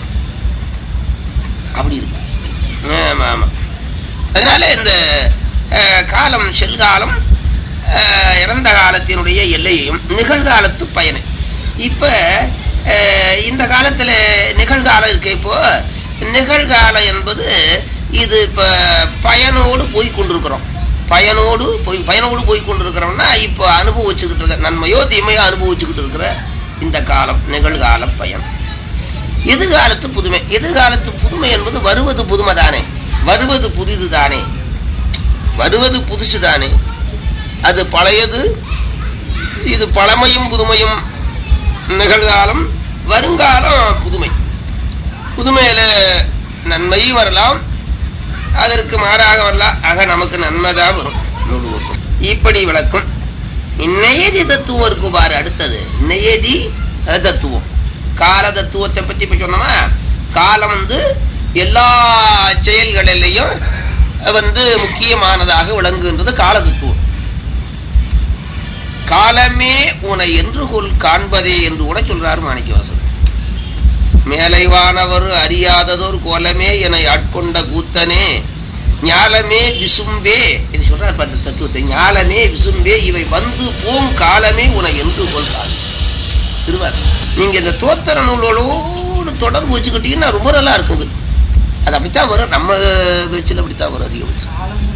அப்படி இருக்கு ஆமா ஆமா அதனால இந்த அஹ், காலம் செல்காலம் அஹ், இறந்த காலத்தினுடைய எல்லையையும் நிகழ்காலத்து பயனை இப்ப அஹ், இந்த காலத்துல நிகழ்காலம் இருக்கு இப்போ நிகழ்காலம் என்பது இது இப்ப பயனோடு போய் கொண்டிருக்கிறோம் பயனோடு போய் பயனோடு போய் கொண்டிருக்கிறோம்னா இப்போ அனுபவிச்சுக்கிட்டு இருக்க நன்மையோ தீமையோ அனுபவிச்சுக்கிட்டு இருக்கிற இந்த காலம் நிகழ்கால பயன் எதிர்காலத்து புதுமை எதிர்காலத்து புதுமை என்பது வருவது புதுமை தானே வருவது புதிது தானே வருவது புதுசு தானே அது பழையது இது பழமையும் புதுமையும் நிகழ்காலம் வருங்காலம் புதுமை புதுமையில நன்மையும் வரலாம் அதற்கு மாறாக வரலாம் ஆக நமக்கு நன்மைதான் வரும் முழுவதும் இப்படி விளக்கும் நியதி தத்துவம் இருக்கு பாரு அடுத்தது நியதி அஹ், தத்துவம் கால தத்துவத்தை பத்தி இப்ப சொன்னோமா காலம் வந்து எல்லா செயல்களிலையும் வந்து முக்கியமானதாக விளங்குகின்றது கால தத்துவம் காலமே உனை என்று கொள் காண்பதே என்று கூட சொல்றாரு மாணிக்கவாசன் மேலைவானவர் அறியாததோர் கோலமே என ஆட்கொண்ட கூத்தனே ஞாலமே விசும்பே இது சொல்றார் பத்த தத்துவத்தை ஞாலமே விசும்பே இவை வந்து போம் காலமே உனை என்று கொள் காண் திருவாசம் நீங்க இந்த தோத்தர நூலோடு தொடர்பு வச்சுக்கிட்டீங்கன்னா ரொம்ப நல்லா இருக்கும் இது. அது அப்படித்தான் வரும் நம்ம பேச்சில் அப்படித்தான் வரும் அதிகபட்சம்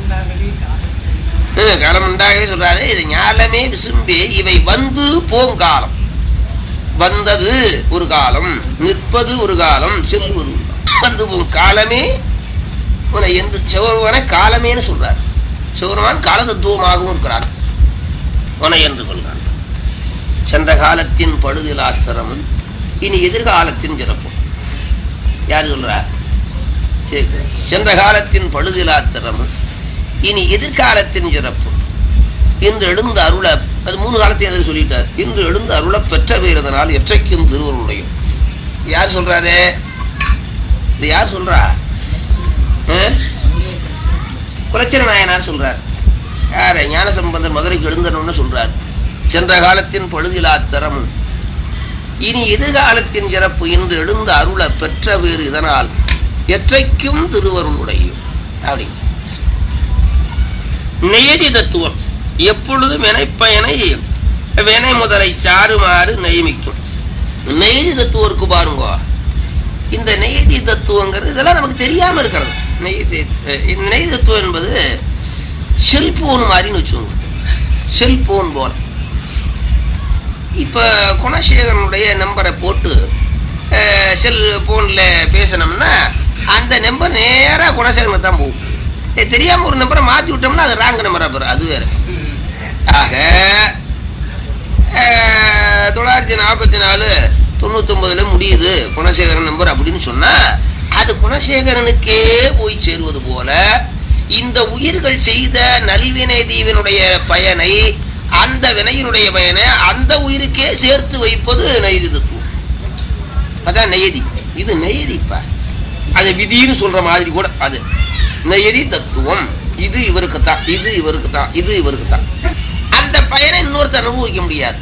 ஹம், காலம் உண்டாகவே சொல்றாரு இது ஞாலமே விசும்பே இவை வந்து போம் காலம் வந்தது ஒரு காலம் நிற்பது ஒரு காலம் செல்வது ஒரு காலம். வந்து போம் காலமே உன்னை என்று சிவருமான காலமேன்னு சொல்றார் சிவருமான் கால தத்துவமாகவும் இருக்கிறார் உனை என்று கொள்கிறார் சென்ற காலத்தின் படுதிலாத்திரமும் இனி எதிர்காலத்தின் சிறப்பும் யாரு சொல்றா சரி. சென்ற காலத்தின் பழுதிலாத்திரமும் இனி எதிர்காலத்தின் சிறப்பும் இன்று எழுந்த அருள அது மூணு காலத்தையும் அதை சொல்லிட்டார் இன்று எழுந்த அருள பெற்ற வீரதனால் எற்றைக்கும் திருவருளையும் யார் சொல்றாரு இது யார் சொல்றா ஆ? குலச்சிர நாயனார் சொல்றார் யாரு ஞானசம்பந்தர் மதுரைக்கு எழுந்தணும்னு சொல்றார் சென்ற காலத்தின் பழுதிலா திறமும் இனி எதிர்காலத்தின் சிறப்பு இன்று எழுந்த அருள பெற்ற வேறு இதனால் எற்றைக்கும் திருவருளுடையும் அப்படி நெய்தி தத்துவம் எப்பொழுதும் வினைப்பயனை வினை முதலை சாருமாறு நியமிக்கும் நெய்தி தத்துவம் இருக்கு பாருங்க இந்த நெய்தி தத்துவங்கிறது இதெல்லாம் நமக்கு தெரியாம இருக்கிறது நெய்தி அஹ் இந்த நெய்தி தத்துவம் என்பது செல்போன் மாதிரின்னு வச்சுக்கோங்க செல்போன் போல இப்ப குணசேகரனுடைய நம்பரை போட்டு அஹ், செல் போன்ல பேசணும்னா அந்த நம்பர் நேரா குணசேகரனுக்கு தான் போகும் ஏ, தெரியாம ஒரு நம்பரை மாத்தி விட்டோம்னா அது ராங் நம்பரா போற அது வேற ஆக அஹ், தொள்ளாயிரத்தி நாற்பத்தி நாலு தொண்ணூத்தி ஒன்பதுல முடியுது குணசேகரன் நம்பர் அப்படின்னு சொன்னா அது குணசேகரனுக்கே போய் சேருவது போல இந்த உயிர்கள் செய்த நல்வினை தீவினுடைய பயனை அந்த வினையினுடைய பயனை அந்த உயிருக்கே சேர்த்து வைப்பது நெய்தி தத்துவம் அதான் நெய்தி இது நெய்திப்பா அது விதின்னு சொல்ற மாதிரி கூட அது நெய்தி தத்துவம் இது இவருக்கு தான் இது இவருக்கு தான் இது இவருக்கு தான் அந்த பயனை இன்னொருத்தர் அனுபவிக்க முடியாது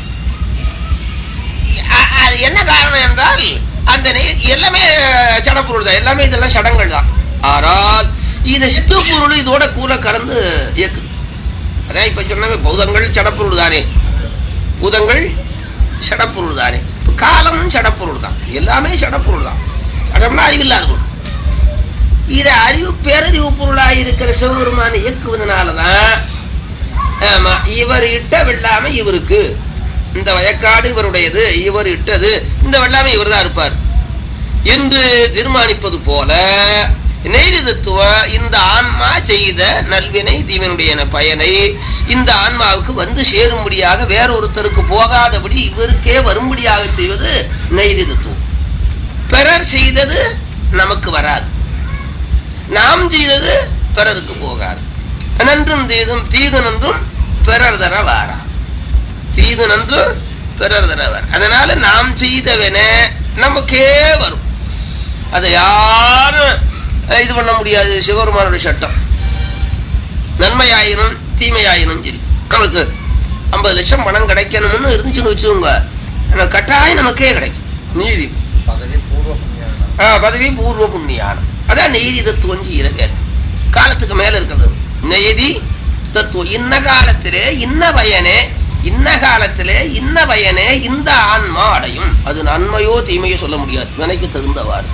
அ- அது என்ன காரணம் என்றால் அந்த நெய்- எல்லாமே சடப்பொருள் தான் எல்லாமே இதெல்லாம் சடங்கள் தான் ஆனால் இது சித்து பொருள் இதோட கூட கலந்து இயக்குது அதான் இப்ப சொன்ன பூதங்கள் சடப்பொருள் தானே பூதங்கள் சடப்பொருள் தானே இப்ப காலமும் சடப்பொருள் தான் எல்லாமே சடப்பொருள் தான் சடம்னா அறிவில்லாத பொருள் இதை அறிவு பேரறிவு பொருளாக இருக்கிற சிவபெருமானை இயக்குவதனாலதான் ஆமா இவர் இட்ட வெள்ளாமை இவருக்கு இந்த வயக்காடு இவருடையது இவர் இட்டது இந்த வெள்ளாமை இவர் தான் இருப்பார் என்று தீர்மானிப்பது போல நெய்தி தத்துவம் இந்த ஆன்மா செய்த நல்வினை தீவனுடைய பயனை இந்த ஆன்மாவுக்கு வந்து சேரும்படியாக வேறொருத்தருக்கு போகாதபடி இவருக்கே வரும்படியாக செய்வது நெய்தி தத்துவம் பிறர் செய்தது நமக்கு வராது நாம் செய்தது பிறருக்கு போகாது நன்றும் தீதும் தீது நன்றும் பிறர் தர வாரா தீது நன்றும் பிறர் தர வாரா அதனால நாம் செய்தவன நமக்கே வரும் அதை யாரும் அஹ், இது பண்ண முடியாது சிவபெருமானுடைய சட்டம் நன்மையாயினும் தீமையாயினும் சரி நமக்கு ஐம்பது லட்சம் பணம் கிடைக்கணும்னு இருந்துச்சுன்னு வச்சுக்கோங்க ஆனா கட்டாயம் நமக்கே கிடைக்கும் நீதி பதவி பூர்வ புண்ணியம் ஆ, பதவி பூர்வ புண்ணியானம் அதான் நெய்தி தத்துவம் செய்யற பேர் காலத்துக்கு மேல இருக்கிறது நெய்தி தத்துவம் இன்ன காலத்திலே இன்ன பயனே இன்ன காலத்திலே இன்ன பயனே இந்த ஆன்மா அடையும் அது நன்மையோ தீமையோ சொல்ல முடியாது வினைக்கு தகுந்தவாறு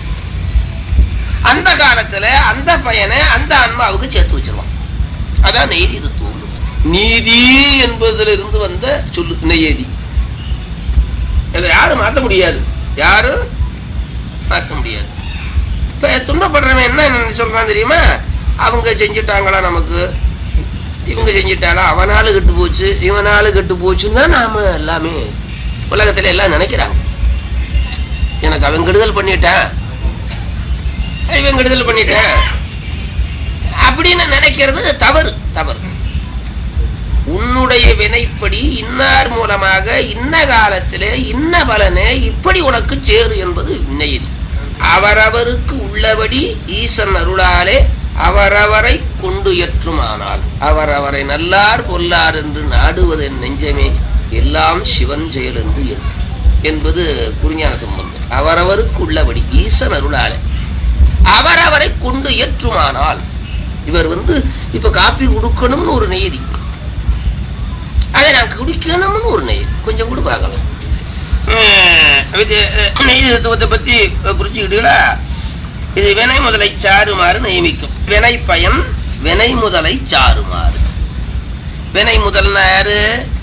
அந்த காலத்துல அந்த பயனை அந்த ஆன்மாவுக்கு சேர்த்து வச்சிருவான் அதான் நெய்தி தத்துவம் நீதி என்பதிலிருந்து வந்த சொல்லு நெய்யதி இதை யாரும் மாத்த முடியாது யாரும் மாற்ற முடியாது இப்ப துன்பப்படுறவன் என்ன சொல்றான் தெரியுமா அவங்க செஞ்சுட்டாங்களா நமக்கு இவங்க செஞ்சுட்டாளா அவனால கெட்டு போச்சு இவனால கெட்டு போச்சுன்னு தான் நாம எல்லாமே உலகத்துல எல்லாம் நினைக்கிறாங்க எனக்கு அவன் கெடுதல் பண்ணிட்டான் இவன் கெடுதல் பண்ணிட்டான் அப்படின்னு நினைக்கிறது தவறு தவறு உன்னுடைய வினைப்படி இன்னார் மூலமாக இன்ன காலத்திலே இன்ன பலனே இப்படி உனக்கு சேரு என்பது நெய்தி அவரவருக்கு உள்ளபடி ஈசன் அருளாலே அவரவரை கொண்டு ஏற்றுமானால் அவரவரை நல்லார் பொல்லார் என்று நாடுவது என் நெஞ்சமே எல்லாம் சிவன் செயல் என்று எண்ணு என்பது குருஞான சம்பந்தம் அவரவருக்கு உள்ளபடி ஈசன் அருளாலே அவரவரை கொண்டு ஏற்றுமானால் இவர் வந்து இப்ப காப்பி கொடுக்கணும்னு ஒரு நெய்தி அதை நான் குடிக்கணும்னு ஒரு நெய் கொஞ்சம் கூட பார்க்கலாம் இது அஹ், நெய் தத்துவத்தை பத்தி புரிச்சுக்கிட்டீங்களா இது வினை முதலை சாருமாறு நியமிக்கும் வினை பயன் வினை முதலை சாருமாறு வினை முதல்னா யாரு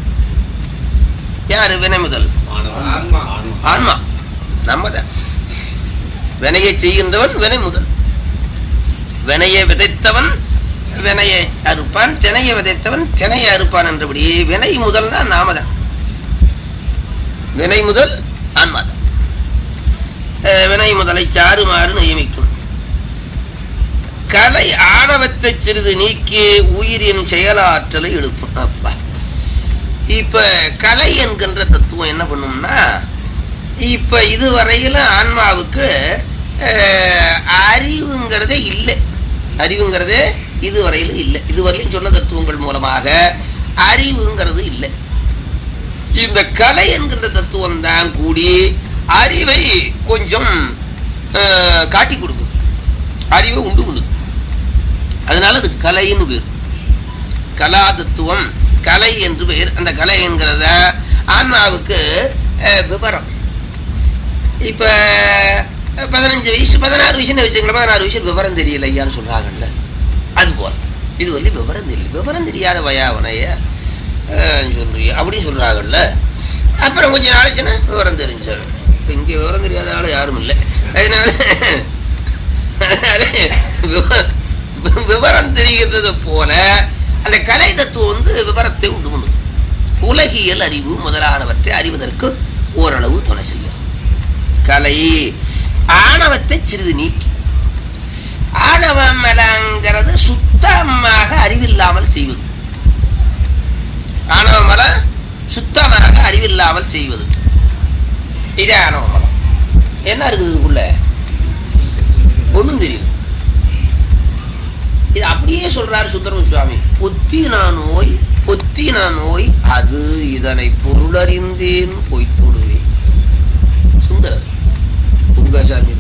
யாரு வினை முதல் ஆன்மா ஆன்மா நம்ம தான் வினையை செய்கின்றவன் வினை முதல் வினையை விதைத்தவன் வினையை அறுப்பான் தினையை விதைத்தவன் தினையை அறுப்பான் என்றபடி வினை முதல் தான் நாம தான் வினை முதல் ஆன்மாதான் அஹ், வினை முதலை சாறுமாறு நியமிக்கும் கலை ஆணவத்தை சிறிது நீக்கி உயிரின் செயலாற்றலை எழுப்பும் அப்பா இப்ப கலை என்கின்ற தத்துவம் என்ன பண்ணும்னா இப்ப இதுவரையில ஆன்மாவுக்கு அஹ், அறிவுங்கிறதே இல்லை அறிவுங்கிறதே இதுவரையில இல்லை இதுவரையிலும் சொன்ன தத்துவங்கள் மூலமாக அறிவுங்கிறது இல்லை இந்த கலை என்கின்ற தத்துவம் தான் கூடி அறிவை கொஞ்சம் அஹ், காட்டி கொடுக்குது அறிவை உண்டு பண்ணுது அதனால அது கலைன்னு பேர் கலா தத்துவம் கலை என்று பெயர் அந்த கலை என்கிறத ஆன்மாவுக்கு அஹ், விவரம் இப்ப அஹ், பதினஞ்சு வயசு பதினாறு வயசுன்னு வச்சுக்கலாம் பதினாறு வயசு விவரம் தெரியல ஐயான்னு சொல்றாங்கல்ல அது போல இது வரಲಿ விவரம் தெரியல விவரம் தெரியாத வயாவனைய சொல்றீங்க அப்படின்னு சொல்றாங்கல்ல அப்புறம் கொஞ்ச நாளைச்சுன்னா விவரம் தெரிஞ்சாரு இப்ப இங்க விவரம் தெரியாத ஆள் யாரும் இல்லை அதனால அதனால விவ- விவரம் தெரிகிறது போல அந்த கலை தத்துவம் வந்து விவரத்தை உண்டு பண்ணுது உலகியல் அறிவு முதலானவற்றை அறிவதற்கு ஓரளவு துணை செய்யும் கலை ஆணவத்தை சிறிது நீக்கி ஆணவம் மலங்கிறது சுத்தமாக அறிவில்லாமல் செய்வது ஆணவ மலம் சுத்தமாக அறிவில்லாமல் செய்வது இதே ஆணவ மலம் என்ன இருக்குது இதுக்குள்ள ஒண்ணும் தெரியும் இது அப்படியே சொல்றாரு சுந்தர சுவாமி பொத்தினா நோய் பொத்தினா நோய் அது இதனை பொருளறிந்தேன் பொய்த்தொடுவேன் சுந்தரர் உங்கசாமி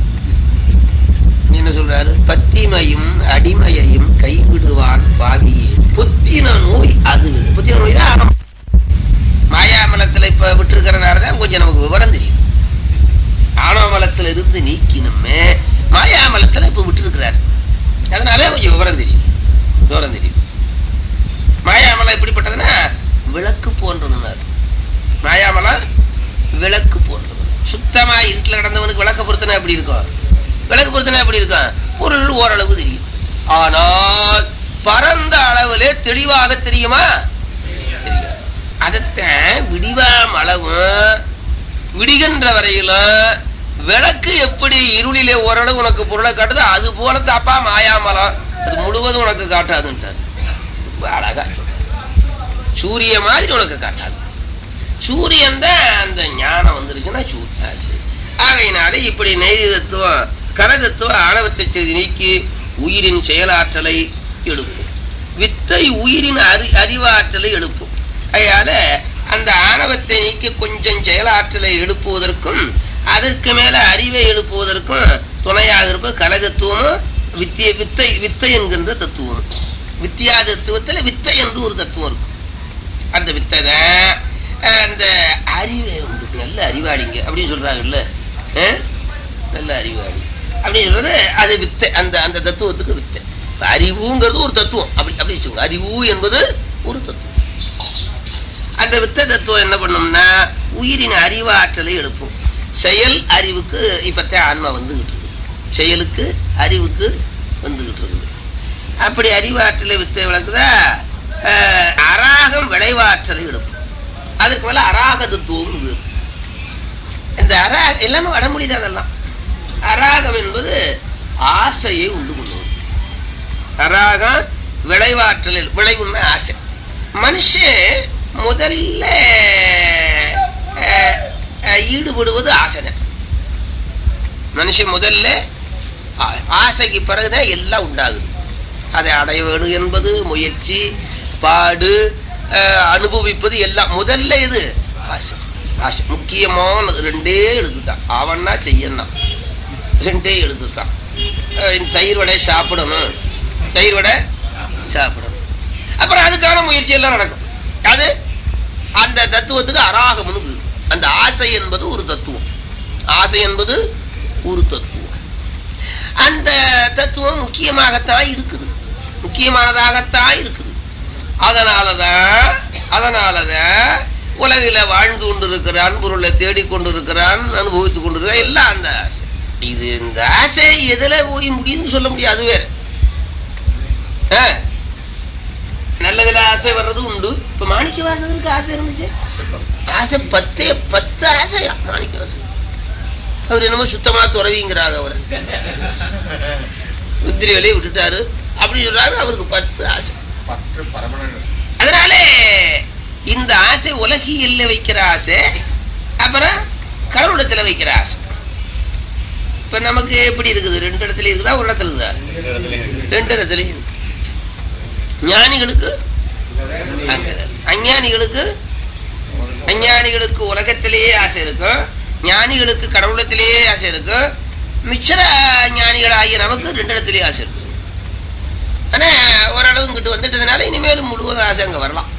என்ன சொல்றாரு பத்திமையும் அடிமையையும் கைவிடுவான் பாவியே பொத்தின நோய் அது பொத்தின நோய் தான் ஆரம்பம். மாயாமலத்துல இப்ப விட்டுருக்கிறனாலதான் கொஞ்சம் நமக்கு விவரம் தெரியும் ஆணவமலத்துல இருந்து நீக்கினுமே மாயாமலத்துல இப்ப விட்டுருக்கிறார் அதனால கொஞ்சம் விவரம் தெரியும் விவரம் தெரியும் மாயாமலம் எப்படிப்பட்டதுன்னா விளக்கு போன்றதுன்னாரு மாயாமலம் விளக்கு போன்றது சுத்தமா இருட்டில் கிடந்தவனுக்கு விளக்க பொருத்தனை எப்படி இருக்கும் விளக்கு பொருத்தனை எப்படி இருக்கும் பொருள் ஓரளவு தெரியும் ஆனால் பரந்த அளவிலே தெளிவாக தெரியுமா தெரியாது அதத்தான் விடிவாம் அளவும் விடுகின்ற வரையிலும் விளக்கு எப்படி இருளிலே ஓரளவு உனக்கு பொருளை காட்டுதோ அது போல தாப்பா மாயாமலம் அது முழுவதும் உனக்கு காட்டாதுன்ட்டார் ரொம்ப அழகா சொல்றார். சூரிய மாதிரி உனக்கு காட்டாது சூரியன் தான் அந்த ஞானம் வந்துருச்சுன்னா சூரியன் சரி ஆகையினாலே இப்படி நெய் தத்துவம் கரதத்துவ ஆணவத்தை செய்து நீக்கி உயிரின் செயலாற்றலை எழுப்பும் வித்தை உயிரின் அறி அறிவாற்றலை எழுப்பும் அதனால அந்த ஆணவத்தை நீக்கி கொஞ்சம் செயலாற்றலை எழுப்புவதற்கும் அதற்கு மேல அறிவை எழுப்புவதற்கும் துணையாக இருப்ப கலதத்துவமும் வித்திய வித்தை வித்தை என்கின்ற தத்துவம் வித்தியா தத்துவத்துல வித்தை என்று ஒரு தத்துவம் இருக்கும் அந்த வித்தை தான் அந்த அறிவை உண்டு நல்ல அறிவாளிங்க அப்படின்னு சொல்றாங்கல்ல அஹ்? நல்ல அறிவாளி அப்படின்னு சொல்றது அது வித்தை அந்த அந்த தத்துவத்துக்கு வித்தை இப்ப அறிவுங்கிறது ஒரு தத்துவம் அப்படி அப்படி வச்சுக்கோங்க அறிவு என்பது ஒரு தத்துவம் அந்த வித்த தத்துவம் என்ன பண்ணும்னா உயிரின் அறிவாற்றலை எழுப்பும் செயல் அறிவுக்கு இப்பத்தான் ஆன்மா வந்துகிட்டு இருக்கு செயலுக்கு அறிவுக்கு வந்துகிட்டு இருக்குது அப்படி அறிவாற்றலை வித்தை விளக்குதா அஹ், அராகம் விளைவாற்றலை எடுக்கும் அதுக்கு மேல அராக தத்துவம் இது. இந்த அராக எல்லாமே வடமொழி தான் அதெல்லாம் அராகம் என்பது ஆசையை உண்டு பண்ணுவது அராகம் விளைவாற்றலில் விளைவுன்னா ஆசை மனுஷன் முதல்ல அஹ், அஹ், ஈடுபடுவது ஆசை மனுஷன் முதல்ல ஆ- ஆசைக்கு பிறகுதான் எல்லாம் உண்டாகுது அதை அடைய வேணும் என்பது முயற்சி பாடு அஹ், அனுபவிப்பது எல்லாம் முதல்ல இது ஆசை ஆசை முக்கியமானது ரெண்டே எழுத்துதான் அவன்னா செய்யணும் ரெண்டே எழுத்துதான் அஹ், இந்த தயிர் வடை சாப்பிடணும் தயிர் வடை சாப்பிடணும் அப்புறம் அதுக்கான முயற்சி எல்லாம் நடக்கும் அது அந்த தத்துவத்துக்கு அராகம்னு பேரு. அந்த ஆசை என்பது ஒரு தத்துவம் ஆசை என்பது ஒரு தத்துவம் அந்த தத்துவம் முக்கியமாகத்தான் இருக்குது முக்கியமானதாகத்தான் இருக்குது அதனாலதான் அதனாலதான் உலகில வாழ்ந்து கொண்டிருக்கிறான் பொருளை தேடிக் கொண்டிருக்கிறான் அனுபவித்துக் கொண்டிருக்கிறான் எல்லாம் அந்த ஆசை இது இந்த ஆசை எதுல போய் முடியுதுன்னு சொல்ல முடியாது அது வேற ஆ? நல்லதுல ஆசை வர்றது உண்டு இப்ப மாணிக்க வாசகருக்கு ஆசை இருந்துச்சு ஆசை பத்தே பத்து ஆசையா மாணிக்க வாசகர் அவர் என்னமோ சுத்தமா துறவிங்கிறாங்க அவர் முத்திரி வேலையை விட்டுட்டாரு அப்படி சொல்றாரு அவருக்கு பத்து ஆசை பற்று பரமனன் அதனாலே இந்த ஆசை உலகியல்ல வைக்கிற ஆசை அப்புறம் கடவுளத்துல வைக்கிற ஆசை இப்ப நமக்கு எப்படி இருக்குது ரெண்டு இடத்துல இருக்குதா ஒரு இடத்துல இருக்குதா ரெண்டு இடத்துல இருக்கு ஞானிகளுக்கு அங்க. அஞ்ஞானிகளுக்கு அஞ்ஞானிகளுக்கு உலகத்திலேயே ஆசை இருக்கும் ஞானிகளுக்கு கடவுளத்திலேயே ஆசை இருக்கும் மிச்சர ஞானிகள் ஆகிய நமக்கு ரெண்டு இடத்துலயே ஆசை இருக்கு ஆனா ஓரளவு இங்கிட்டு வந்துட்டதுனால இனிமேலும் முழுவதும் ஆசை அங்க வரலாம்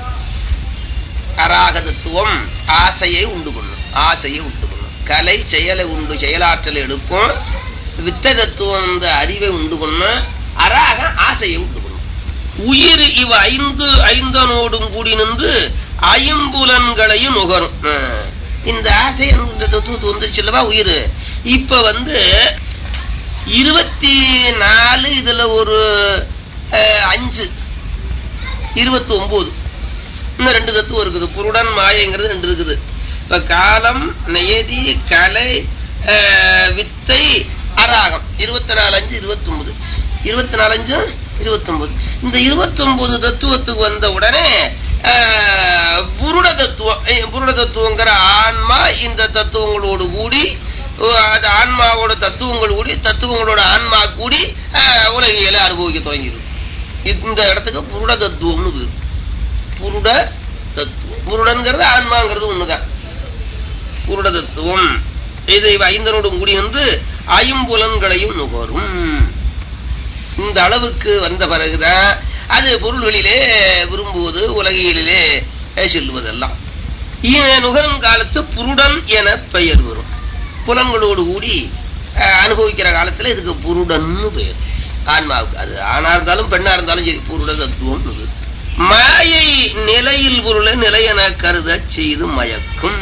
அராக தத்துவம் ஆசையை உண்டு பண்ணும் ஆசையை உண்டு பண்ணும் கலை செயலை உண்டு செயலாற்றலை எடுக்கும் வித்த தத்துவம் இந்த அறிவை உண்டு பண்ணும் அராக ஆசையை உண்டு பண்ணும் உயிர் இவ ஐந்து ஐந்தனோடும் கூடி நின்று ஐம்புலன்களையும் நுகரும் அஹ். இந்த ஆசை என்ற தத்துவத்து வந்துருச்சு அல்லவா உயிர் இப்ப வந்து இருபத்தி நாலு இதுல ஒரு அஹ், அஞ்சு இருபத்தி ஒன்பது இன்னும் ரெண்டு தத்துவம் இருக்குது புருடன் மாயைங்கிறது ரெண்டு இருக்குது இப்ப காலம் நெயதி கலை அஹ், வித்தை அராகம் இருபத்தி நாலு அஞ்சு இருபத்தி ஒன்பது இருபத்தி நாலு அஞ்சு இருபத்தி ஒன்பது இந்த இருபத்தி ஒன்பது தத்துவத்துக்கு வந்த உடனே அஹ், புருட தத்துவம் அஹ், புருட தத்துவங்கிற ஆன்மா இந்த தத்துவங்களோடு கூடி அஹ், அது ஆன்மாவோட தத்துவங்கள் கூடி தத்துவங்களோட ஆன்மா கூடி அஹ், உலகியலை அனுபவிக்க தொடங்கிடுது இந்த இடத்துக்கு புருட தத்துவம்னு பேரு. புருட தத்துவம் புருடன்கிறது ஆன்மாங்கிறது ஒண்ணுதான் புருட தத்துவம் இது இவ ஐந்தனோடும் கூடி வந்து ஐம்புலன்களையும் நுகரும் இந்த அளவுக்கு வந்த பிறகுதான் அது பொருள்களிலே விரும்புவது உலகியலிலே செல்வதெல்லாம் இ- நுகரும் காலத்து புருடன் என பெயர் வரும் புலன்களோடு கூடி அஹ், அனுபவிக்கிற காலத்துல இதுக்கு புருடன்னு பெயர் ஆன்மாவுக்கு அது ஆணா இருந்தாலும் பெண்ணா இருந்தாலும் சரி புருட தத்துவம் இது. மாயை நிலையில் பொருளை நிலையென கருத செய்து மயக்கும்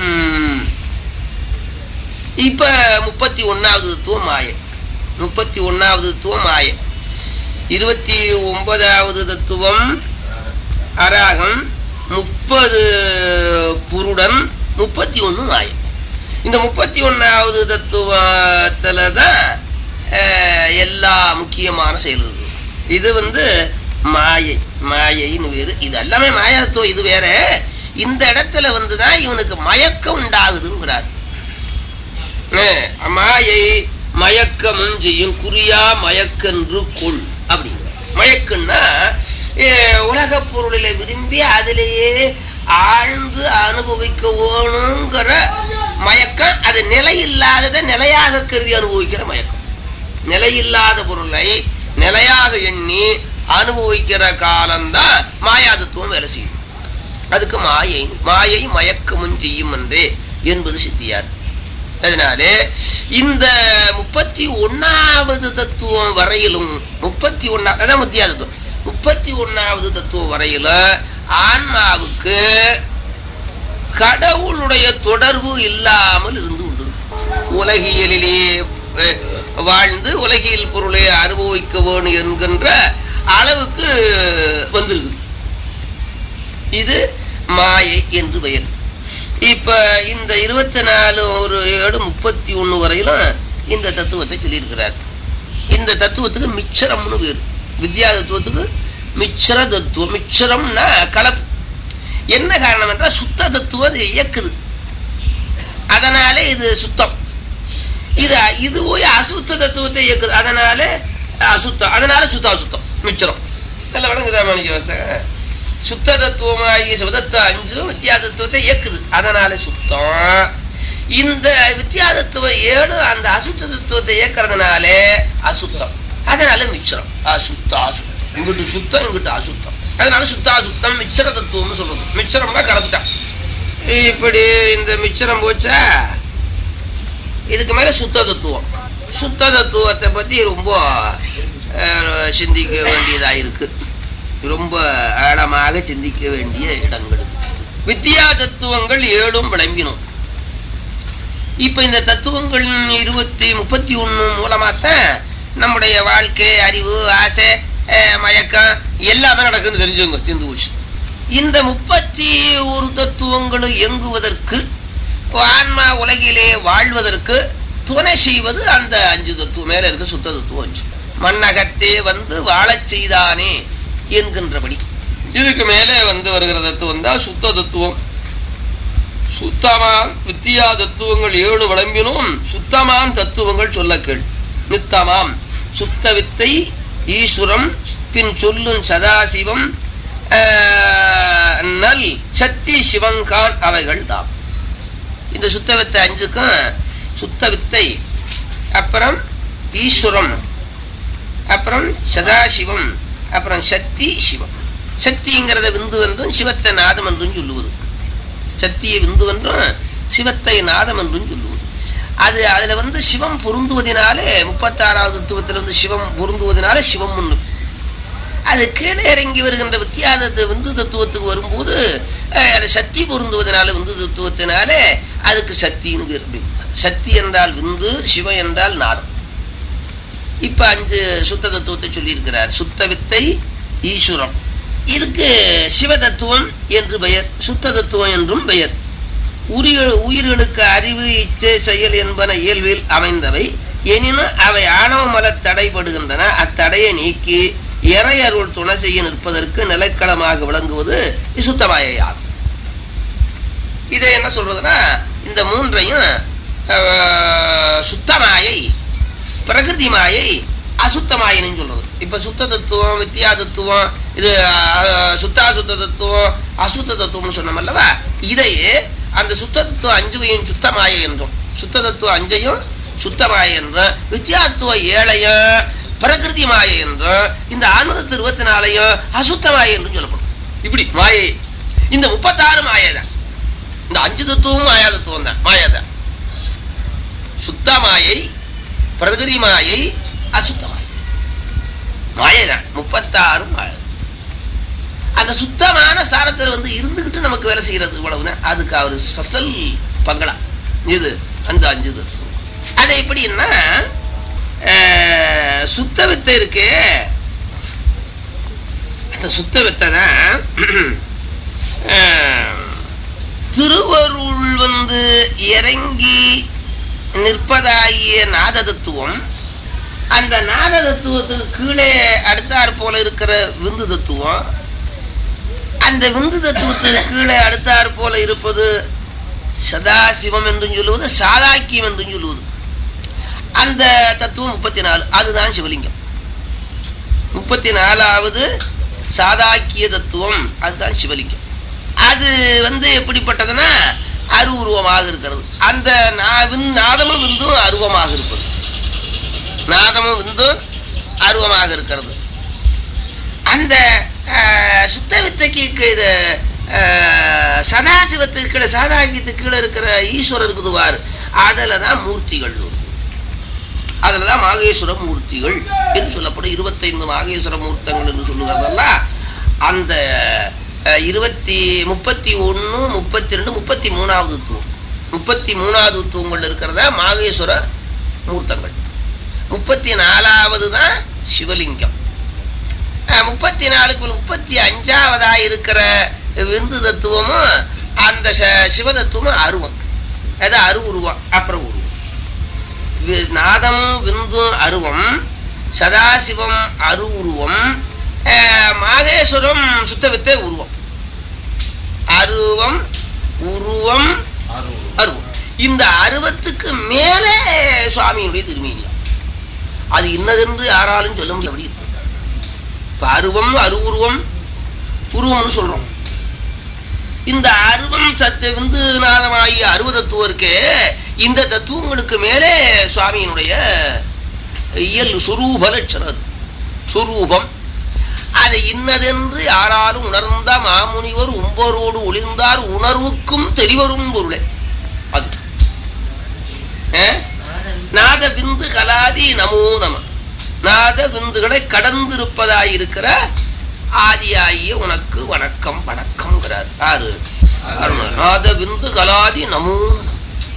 இப்ப முப்பத்தி ஒன்னாவது தத்துவம் மாயை முப்பத்தி ஒன்னாவது தத்துவம் மாயை இருபத்தி ஒன்பதாவது தத்துவம் அராகம் முப்பது புருடன் முப்பத்தி ஒன்னு மாயை இந்த முப்பத்தி ஒன்னாவது தத்துவத்துலதான் அஹ், எல்லா முக்கியமான செயல்கள் இருக்கு. இது வந்து மாயை மாயைன்னு வேறு இது எல்லாமே மாயா தத்துவம் இது வேற இந்த இடத்துல வந்துதான் இவனுக்கு மயக்கம் உண்டாகுதுங்கிறார் அஹ், மாயை மயக்கமும் செய்யும் குறியா மயக்கென்று கொள் அப்படிங்கிற மயக்கம்னா உலக பொருளில விரும்பி அதிலேயே ஆழ்ந்து அனுபவிக்க வேணுங்கிற மயக்கம் அது நிலை இல்லாததை நிலையாக கருதி அனுபவிக்கிற மயக்கம் நிலையில்லாத பொருளை நிலையாக எண்ணி அனுபவிக்கிற காலம்தான் மாயாதத்துவம் வேலை செய்யும் அதுக்கு மாயை மாயை மயக்கமும் செய்யும் என்றே என்பது சித்தியார் அதனாலே இந்த முப்பத்தி ஒன்னாவது தத்துவம் வரையிலும் முப்பத்தி ஒன்னா அதான் முத்தியா தத்துவம் முப்பத்தி ஒன்னாவது தத்துவம் வரையில ஆன்மாவுக்கு கடவுளுடைய தொடர்பு இல்லாமல் இருந்து உண்டு உலகியலிலே அஹ், வாழ்ந்து உலகியல் பொருளை அனுபவிக்க வேணும் என்கின்ற அளவுக்கு வந்திருக்கு இது மாயை என்று பெயர் இப்ப இந்த இருபத்தி நாலு ஒரு ஏழு முப்பத்தி ஒண்ணு வரையிலும் இந்த தத்துவத்தை சொல்லியிருக்கிறார் இந்த தத்துவத்துக்கு மிச்சரம்னு பேரு வித்யா தத்துவத்துக்கு மிச்சர தத்துவம் மிச்சரம்னா கலப்பு என்ன காரணம் என்றால் சுத்த தத்துவம் அது இயக்குது அதனால இது சுத்தம் இது இது போய் அசுத்த தத்துவத்தை இயக்குது அதனால அசுத்தம் அதனால சுத்த அசுத்தம் மிச்சரம் நல்ல வணங்குதா மாணிக்க வாசகன் சுத்த தத்துவமாகிய சிவதத்துவ அஞ்சு வித்தியா தத்துவத்தை இயக்குது அதனால சுத்தம் இந்த வித்தியா தத்துவம் ஏழு அந்த அசுத்த தத்துவத்தை இயக்குறதுனால அசுத்தம் அதனால மிச்சரம் அசுத்த அசுத்தம் இங்கிட்டு சுத்தம் இங்கிட்டு அசுத்தம் அதனால சுத்த அசுத்தம் மிச்சர தத்துவம்னு சொல்றது மிச்சரம்னா கலந்துட்டான் இப்படி இந்த மிச்சரம் போச்சா இதுக்கு மேல சுத்த தத்துவம் சுத்த தத்துவத்தை பத்தி ரொம்ப அஹ், சிந்திக்க வேண்டியதா இருக்கு ரொம்ப ஆழமாக சிந்திக்க வேண்டிய இடங்கள் வித்தியா தத்துவங்கள் ஏழும் விளம்பினோம் இப்ப இந்த தத்துவங்கள் இருபத்தி முப்பத்தி ஒண்ணு மூலமாத்தான் நம்முடைய வாழ்க்கை அறிவு ஆசை அஹ், மயக்கம் எல்லாமே நடக்குன்னு தெரிஞ்சுங்க தெரிந்து போச்சு இந்த முப்பத்தி ஒரு தத்துவங்களும் இயங்குவதற்கு ஆன்மா உலகிலே வாழ்வதற்கு துணை செய்வது அந்த அஞ்சு தத்துவம் மேல இருக்க சுத்த தத்துவம் அஞ்சு மண்ணகத்தே வந்து வாழச் செய்தானே என்கின்றபடி இதுக்கு மேலே வந்து வருகிற தத்துவம் தான் சுத்த தத்துவம் சுத்தமான் வித்தியா தத்துவங்கள் ஏழு விளம்பினும் சுத்தமான் தத்துவங்கள் சொல்ல கேள் நித்தமாம் சுத்த வித்தை ஈஸ்வரம் பின் சொல்லும் சதாசிவம் ஆஹ், நல் சக்தி சிவங்கான் அவைகள் தாம் இந்த சுத்த வித்தை அஞ்சுக்கும் சுத்த வித்தை அப்புறம் ஈஸ்வரம் அப்புறம் சதாசிவம் அப்புறம் சக்தி சிவம் சக்திங்கிறத விந்து என்றும் சிவத்தை நாதம் என்றும் சொல்லுவது சக்தியை விந்து என்றும் சிவத்தை நாதம் என்றும் சொல்லுவது அது அதுல வந்து சிவம் பொருந்துவதனாலே முப்பத்தாறாவது தத்துவத்தில் வந்து சிவம் பொருந்துவதனால சிவம் ஒண்ணு அது கீழே இறங்கி வருகின்ற வித்தியாசத்து விந்து தத்துவத்துக்கு வரும்போது அஹ், அது சக்தி பொருந்துவதனால விந்து தத்துவத்தினாலே அதுக்கு சக்தின்னு பேர் அப்படி. சக்தி என்றால் விந்து சிவம் என்றால் நாதம் இப்ப அஞ்சு சுத்த தத்துவத்தை சொல்லியிருக்கிறார் சுத்த வித்தை ஈஸ்வரம் இதுக்கு சிவ தத்துவம் என்று பெயர் சுத்த தத்துவம் என்றும் பெயர் உயிர் உயிர்களுக்கு அறிவு இச்சை செயல் என்பன இயல்பில் அமைந்தவை எனினும் அவை ஆணவ மல தடைபடுகின்றன அத்தடையை நீக்கி இறை அருள் துணை செய்ய நிற்பதற்கு நிலைக்களமாக விளங்குவது சுத்தமாயாகும் இதை என்ன சொல்றதுன்னா இந்த மூன்றையும் அஹ், சுத்தமாயை பிரகிருதி மாயை அசுத்த மாயைன்னு சொல்றது இப்ப சுத்த தத்துவம் வித்யா தத்துவம் இது அஹ், சுத்தா சுத்த தத்துவம் அசுத்த தத்துவம்னு சொன்னோம் அல்லவா இதையே அந்த சுத்த தத்துவம் அஞ்சுவையும் சுத்த மாயை என்றும் சுத்த தத்துவம் அஞ்சையும் சுத்த மாயை என்றும் வித்யாத்துவ ஏழையும் பிரகிருதி மாயை என்றும் இந்த ஆன்மதத்து இருபத்தி நாலையும் அசுத்த மாயை என்றும் சொல்லப்படும் இப்படி மாயை இந்த முப்பத்தாறு மாயை தான் இந்த அஞ்சு தத்துவமும் மாயா தத்துவம் தான் மாயா தான் சுத்த மாயை பிரகிருதி மாயை அசுத்த மாயை மாயைதான் முப்பத்தாறு மாயை அந்த சுத்தமான ஸ்தானத்துல வந்து இருந்துகிட்டு நமக்கு வேலை செய்யறது இவ்வளவுதான் அதுக்கு அவர் ஸ்பெஷல் பங்களா இது அந்த அஞ்சு தத்துவம் அது எப்படின்னா அஹ், சுத்த வித்தை இருக்கு அந்த சுத்த வித்தை தான் அஹ், திருவருள் வந்து இறங்கி நிற்பதாகிய நாத தத்துவம் அந்த நாத தத்துவத்துக்கு கீழே அடுத்தாற் போல இருக்கிற விந்து தத்துவம் அந்த விந்து தத்துவத்துக்கு கீழே அடுத்தாற் போல இருப்பது சதாசிவம் என்றும் சொல்லுவது சாதாக்கியம் என்றும் சொல்லுவது அந்த தத்துவம் முப்பத்தி நாலு அதுதான் சிவலிங்கம் முப்பத்தி நாலாவது சாதாக்கிய தத்துவம் அதுதான் சிவலிங்கம் அது வந்து எப்படிப்பட்டதுன்னா அருவுருவமாக இருக்கிறது அந்த நா- விந்- நாதமும் விந்தும் அருவமாக இருப்பது நாதமும் விந்தும் அருவமாக இருக்கிறது அந்த ஆஹ், சுத்த வித்தைக்கு கீழே இது ஆஹ், சதாசிவத்துக்கு கீழே சாதாக்கியத்துக்கு கீழே இருக்கிற ஈஸ்வரர் இருக்குது பாரு அதுல தான் மூர்த்திகள் வருது. அதுலதான் மாகேஸ்வர மூர்த்திகள் என்று சொல்லப்படும் இருபத்தைந்து மாகேஸ்வர மூர்த்தங்கள் என்று சொல்லுகிறதெல்லாம் அந்த அஹ், இருபத்தி முப்பத்தி ஒன்னு முப்பத்தி ரெண்டு முப்பத்தி மூணாவது தூவம் முப்பத்தி மூணாவது தூவங்கள் இருக்கிறதா மாகேஸ்வர மூர்த்தங்கள் முப்பத்தி நாலாவது தான் சிவலிங்கம் அஹ், முப்பத்தி நாலுக்கு முப்பத்தி அஞ்சாவதா இருக்கிற விந்து தத்துவமும் அந்த ச- சிவ தத்துவமும் அருவம் அது அருவுருவம் அப்புறம் உருவம் வி- நாதமும் விந்தும் அருவம் சதாசிவம் அரு உருவம் அஹ், மாதேஸ்வரம் சுத்தவித்தை உருவம் அருவம் உருவம் அருவம் இந்த அருவத்துக்கு மேலே சுவாமியினுடைய திருமீனியம் அது இன்னதென்று யாராலும் சொல்ல முடியாது இப்ப அருவம் அருவுருவம் உருவம்னு சொல்றோம் இந்த அருவம் சத்து விந்து நாதமாகிய அருவ தத்துவம் இருக்கே இந்த தத்துவங்களுக்கு மேலே சுவாமியினுடைய இயல் சுரூப லட்சணம் அது. சுரூபம் அது இன்னதென்று யாராலும் உணர்ந்த மாமுனிவர் உம்பரோடு ஒளிர்ந்தார் உணர்வுக்கும் தெரிவரும் பொருளே அது ஏ? நாத விந்து கலாதி நமோ நம நாத விந்துகளை கடந்திருப்பதாயிருக்கிற ஆதியாகிய உனக்கு வணக்கம் வணக்கம்ங்கிறார் யாரு அருணர். நாத விந்து கலாதி நமோ நம.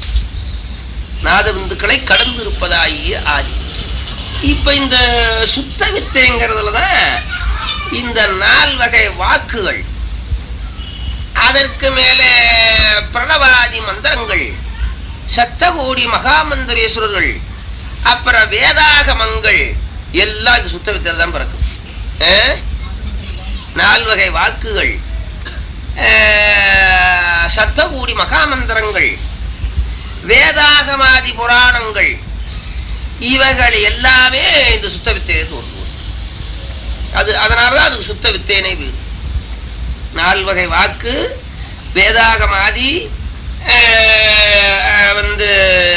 நாத விந்துக்களை கடந்து இருப்பதாகிய ஆதி இப்ப இந்த சுத்த வித்தைங்கிறதுலதான் இந்த நால் வகை வாக்குகள் அதற்கு மேலே பிரணவாதி மந்திரங்கள் சத்தகோடி மகாமந்திரேஸ்வரர்கள் அப்புறம் வேதாகமங்கள் எல்லாம் இந்த சுத்த வித்தையில தான் பிறக்கும் அஹ்? நால்வகை வாக்குகள் அஹ், சத்தகோடி மகாமந்திரங்கள் வேதாகமாதி புராணங்கள் இவைகள் எல்லாமே இந்த சுத்த வித்தையை தோன்றும் அது அதனாலதான் அதுக்கு சுத்த வித்தையனை வீடு நால்வகை வாக்கு வேதாகமாதி அஹ், வந்து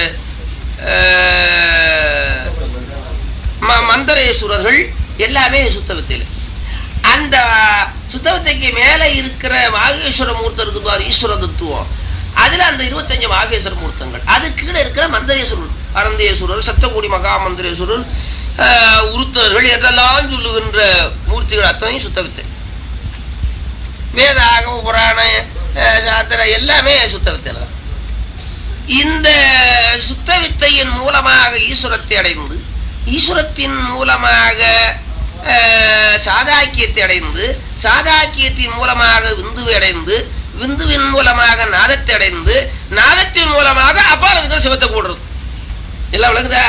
அஹ், ம- மந்தரேஸ்வரர்கள் எல்லாமே சுத்த வித்தையில அந்த சுத்த வித்தைக்கு மேல இருக்கிற மாகேஸ்வர மூர்த்தம் இருக்குது பாரு ஈஸ்வர தத்துவம் அதுல அந்த இருபத்தஞ்சு மாகேஸ்வர மூர்த்தங்கள் அது கீழே இருக்கிற மந்தரேஸ்வரர் அனந்தேஸ்வரர் சத்தகோடி மகா மந்திரேஸ்வரர் ஆஹ், உருத்தர்கள் என்றெல்லாம் சொல்லுகின்ற மூர்த்திகள் அத்தனையும் சுத்த வித்தை வேதாகம புராண ஆஹ், சாத்திரம் எல்லாமே சுத்த வித்தையில தான் இந்த சுத்த வித்தையின் மூலமாக ஈஸ்வரத்தை அடைந்து ஈஸ்வரத்தின் மூலமாக அஹ், சாதாக்கியத்தை அடைந்து சாதாக்கியத்தின் மூலமாக விந்துவை அடைந்து விந்துவின் மூலமாக நாதத்தை அடைந்து நாதத்தின் மூலமாக அப்பால் இருக்கிற சிவத்தை கூடுறது எல்லாம் விளக்குதா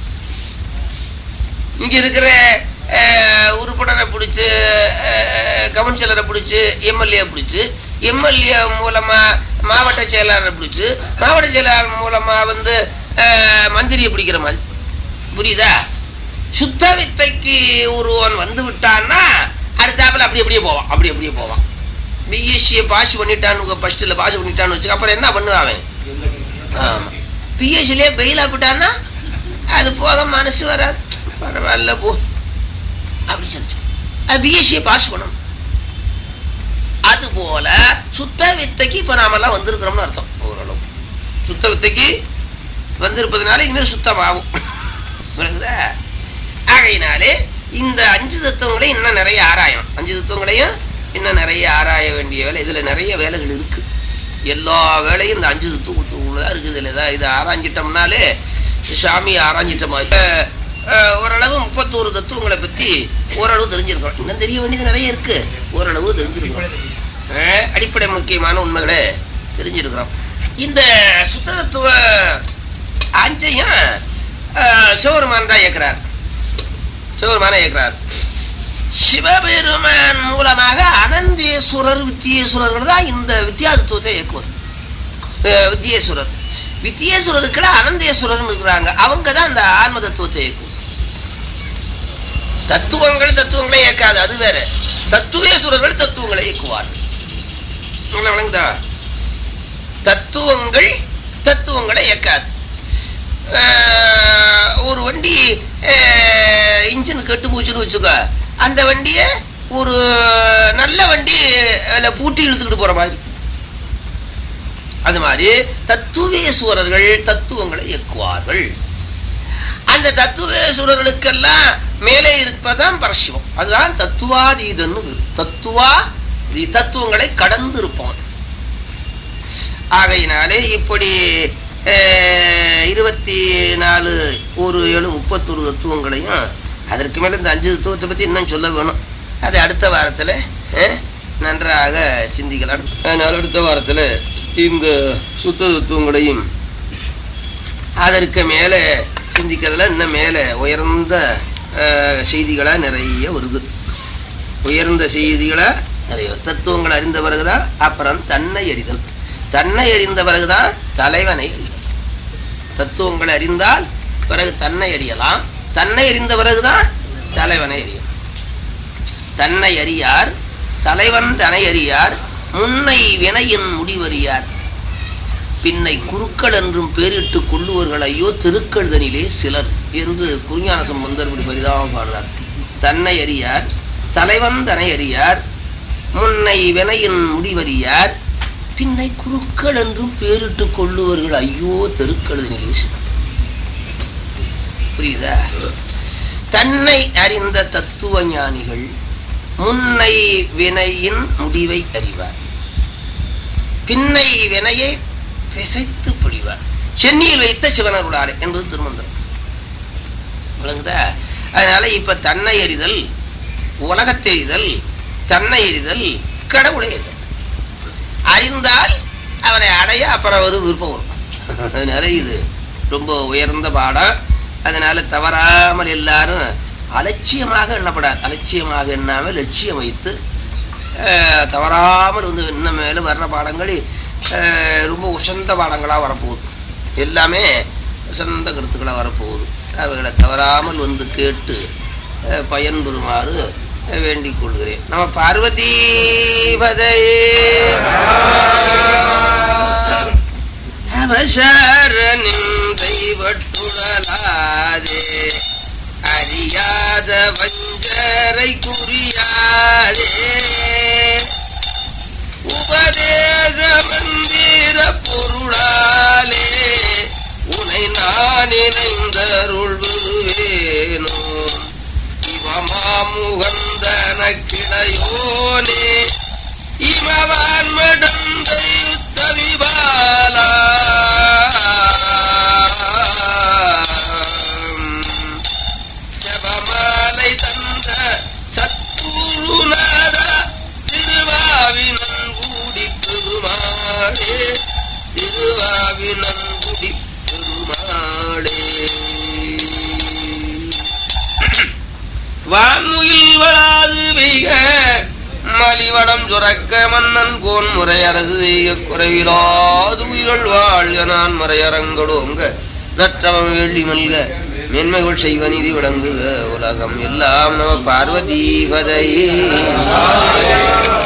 இங்க இருக்கிற அஹ், உறுப்பினரை பிடிச்சு கவுன்சிலரை பிடிச்சு எம்எல்ஏ பிடிச்சு எம்எல்ஏ மூலமா மாவட்ட செயலாளரை பிடிச்சு மாவட்ட செயலாளர் மூலமா வந்து அஹ், மந்திரியை பிடிக்கிற மாதிரி புரியுதா சுத்த வித்தைக்கு ஒருவன் வந்து விட்டான்னா அடுத்தாப்புல அப்படி அப்படியே போவான் அப்படி அப்படியே போவான் பிஎஸ்சியை பாஸ் பண்ணிட்டான்னு ஃபர்ஸ்ட்ல பாஸ் பண்ணிட்டான்னு வச்சுக்க அப்புறம் என்ன பண்ணுவான் அவன் ஆமா பிஎஸ்சிலே பெயில் ஆப்பிட்டான்னா அது போக மனசு வராது பரவாயில்ல போ அப்படி சொல்லி அது பிஎஸ்சியை பாஸ் பண்ணணும் அது போல சுத்த வித்தைக்கு இப்ப நாமெல்லாம் வந்திருக்கிறோம்னு அர்த்தம் ஓரளவு சுத்த வித்தைக்கு வந்திருப்பதனால இனிமேல் சுத்தமாகும் விளங்குதா ஆகையினாலே இந்த அஞ்சு தத்துவங்களையும் இன்னும் நிறைய ஆராயணும் அஞ்சு தத்துவங்களையும் இன்னும் நிறைய ஆராய வேண்டிய வேலை இதுல நிறைய வேலைகள் இருக்கு எல்லா வேலையும் இந்த அஞ்சு தத்துவத்துக்குள்ளதான் இருக்குது இதுல தான் இதை ஆராய்ஞ்சிட்டோம்னாலே சாமி ஆராய்ஞ்சிட்ட மாதிரி அஹ், அஹ், ஓரளவு முப்பத்தோரு தத்துவங்களை பத்தி ஓரளவு தெரிஞ்சிருக்கோம் இன்னும் தெரிய வேண்டியது நிறைய இருக்கு ஓரளவு தெரிஞ்சிருக்கோம் அஹ், அடிப்படை முக்கியமான உண்மைகளை தெரிஞ்சிருக்கிறோம் இந்த சுத்த தத்துவ அஞ்சையும் அஹ், சிவபெருமான் தான் இயக்குறார் சிவபெருமான இயக்குறார் சிவபெருமான் மூலமாக அனந்தேஸ்வரர் வித்தியேஸ்வரர்கள் தான் இந்த வித்தியாதத்துவத்தை இயக்குவது அஹ், வித்தியேஸ்வரர் வித்தியேஸ்வரருக்குள்ள அனந்தேஸ்வரர் இருக்கிறாங்க அவங்க தான் இந்த ஆன்ம தத்துவத்தை இயக்கும் தத்துவங்கள் தத்துவங்களை இயக்காது அது வேற தத்துவேஸ்வரர்கள் தத்துவங்களை இயக்குவார்கள் உங்களுக்கு விளங்குதா தத்துவங்கள் தத்துவங்களை இயக்காது ஆஹ், ஒரு வண்டி இன்ஜின் கெட்டு போச்சுன்னு வச்சுக்க அந்த வண்டிய ஒரு நல்ல வண்டி அதுல பூட்டி இழுத்துக்கிட்டு போற மாதிரி அது மாதிரி தத்துவேஸ்வரர்கள் தத்துவங்களை இயக்குவார்கள் அந்த தத்துவேஸ்வரர்களுக்கெல்லாம் மேலே இருப்பதான் பரசிவம் அதுதான் தத்துவாதீதன்னு பேரு. தத்துவா தி- தத்துவங்களை கடந்து இருப்பான் ஆகையினாலே இப்படி அஹ், இருபத்தி நாலு ஒரு ஏழு முப்பத்தொரு தத்துவங்களையும் அதற்கு மேல இந்த அஞ்சு தத்துவத்தை பத்தி இன்னும் சொல்ல வேணும் அது அடுத்த வாரத்துல அஹ், நன்றாக சிந்திக்கலாம் அதனால அடுத்த வாரத்துல இந்த சுத்த தத்துவங்களையும் அதற்கு மேல சிந்திக்கிறதுல இன்னும் மேல உயர்ந்த அஹ், செய்திகளா நிறைய வருது உயர்ந்த செய்திகளா நிறைய வருது. தத்துவங்களை அறிந்த பிறகுதான் அப்புறம் தன்னை அறிதல் தன்னை அறிந்த பிறகுதான் தலைவனை அறிதல் தத்துவங்களை அறிந்தால் பிறகு தன்னை அறியலாம் தன்னை அறிந்த பிறகுதான் தலைவனை அறியலாம் தன்னை அறியார் தலைவன் தன்னை அறியார் முன்னை வினையின் முடிவறியார் பின்னை குருக்கள் என்றும் பேரிட்டுக் கொள்ளுவர்கள் ஐயோ திருக்கழுதனிலே சிலர் என்று குருஞான சம்பந்தர் இப்படி பரிதாபம் பாடுறார் தன்னை அறியார் தலைவன் தன்னை அறியார் முன்னை வினையின் முடிவறியார் பின்னை குருக்கள் என்றும் பேரிட்டுக் கொள்ளுவர்கள் ஐயோ திருக்கழுதனிலே சிலர் புரியுதா தன்னை அறிந்த தத்துவ ஞானிகள் முன்னை வினையின் முடிவை அறிவார் பின்னை வினையை பிசைத்து பிடிவார் சென்னியில் வைத்த சிவனருளாரே என்பது திருமந்திரம் விளங்குதா அதனால இப்ப தன்னை எறிதல் உலகத்தை எறிதல் தன்னை எறிதல் கடவுளை எறிதல் அறிந்தால் அவனை அடைய அப்புறம் ஒரு விருப்பம் வரும் அதனால இது ரொம்ப உயர்ந்த பாடம் அதனால தவறாமல் எல்லாரும் அலட்சியமாக எண்ணப்படாது அலட்சியமாக எண்ணாமல் லட்சியம் வைத்து அஹ், தவறாமல் வந்து இன்னும் மேல வர்ற பாடங்கள் அஹ், ரொம்ப உசந்த பாடங்களா வரப்போகுது எல்லாமே உசந்த கருத்துக்களா வரப்போகுது அவைகளை தவறாமல் வந்து கேட்டு அஹ், பயன்பெறுமாறு அஹ், வேண்டிக் கொள்கிறேன் நம்ம பார்வதி அவசர தெய்வட்டுழலாதே அறியாத வஞ்சரை குறியாதே உபதேச மந்திர பொருளாலே உனை நான் இணைந்தருள்வேனோ இவமாமுகந்தன கிளையோனே இமவான் மடந்த யுத்த விபாலா ஜபமாலை தந்த சத்குருநாத திருவாவினங்குடி பெருமாளே திருவாவினங்குடி பெருமாளே வான்முகில் வளாது பெய்க மலிவடம் சுரக்க மன்னன் கோன் முறையரசு செய்ய குறைவிலாது உயிரல் வாழ்க நான் மறையரங்கடோங்க நற்றவம் வெள்ளி மல்க மேன்மைகள் செய்வ நீதி விளங்குக உலகம் எல்லாம் நம பார்வதி பதையே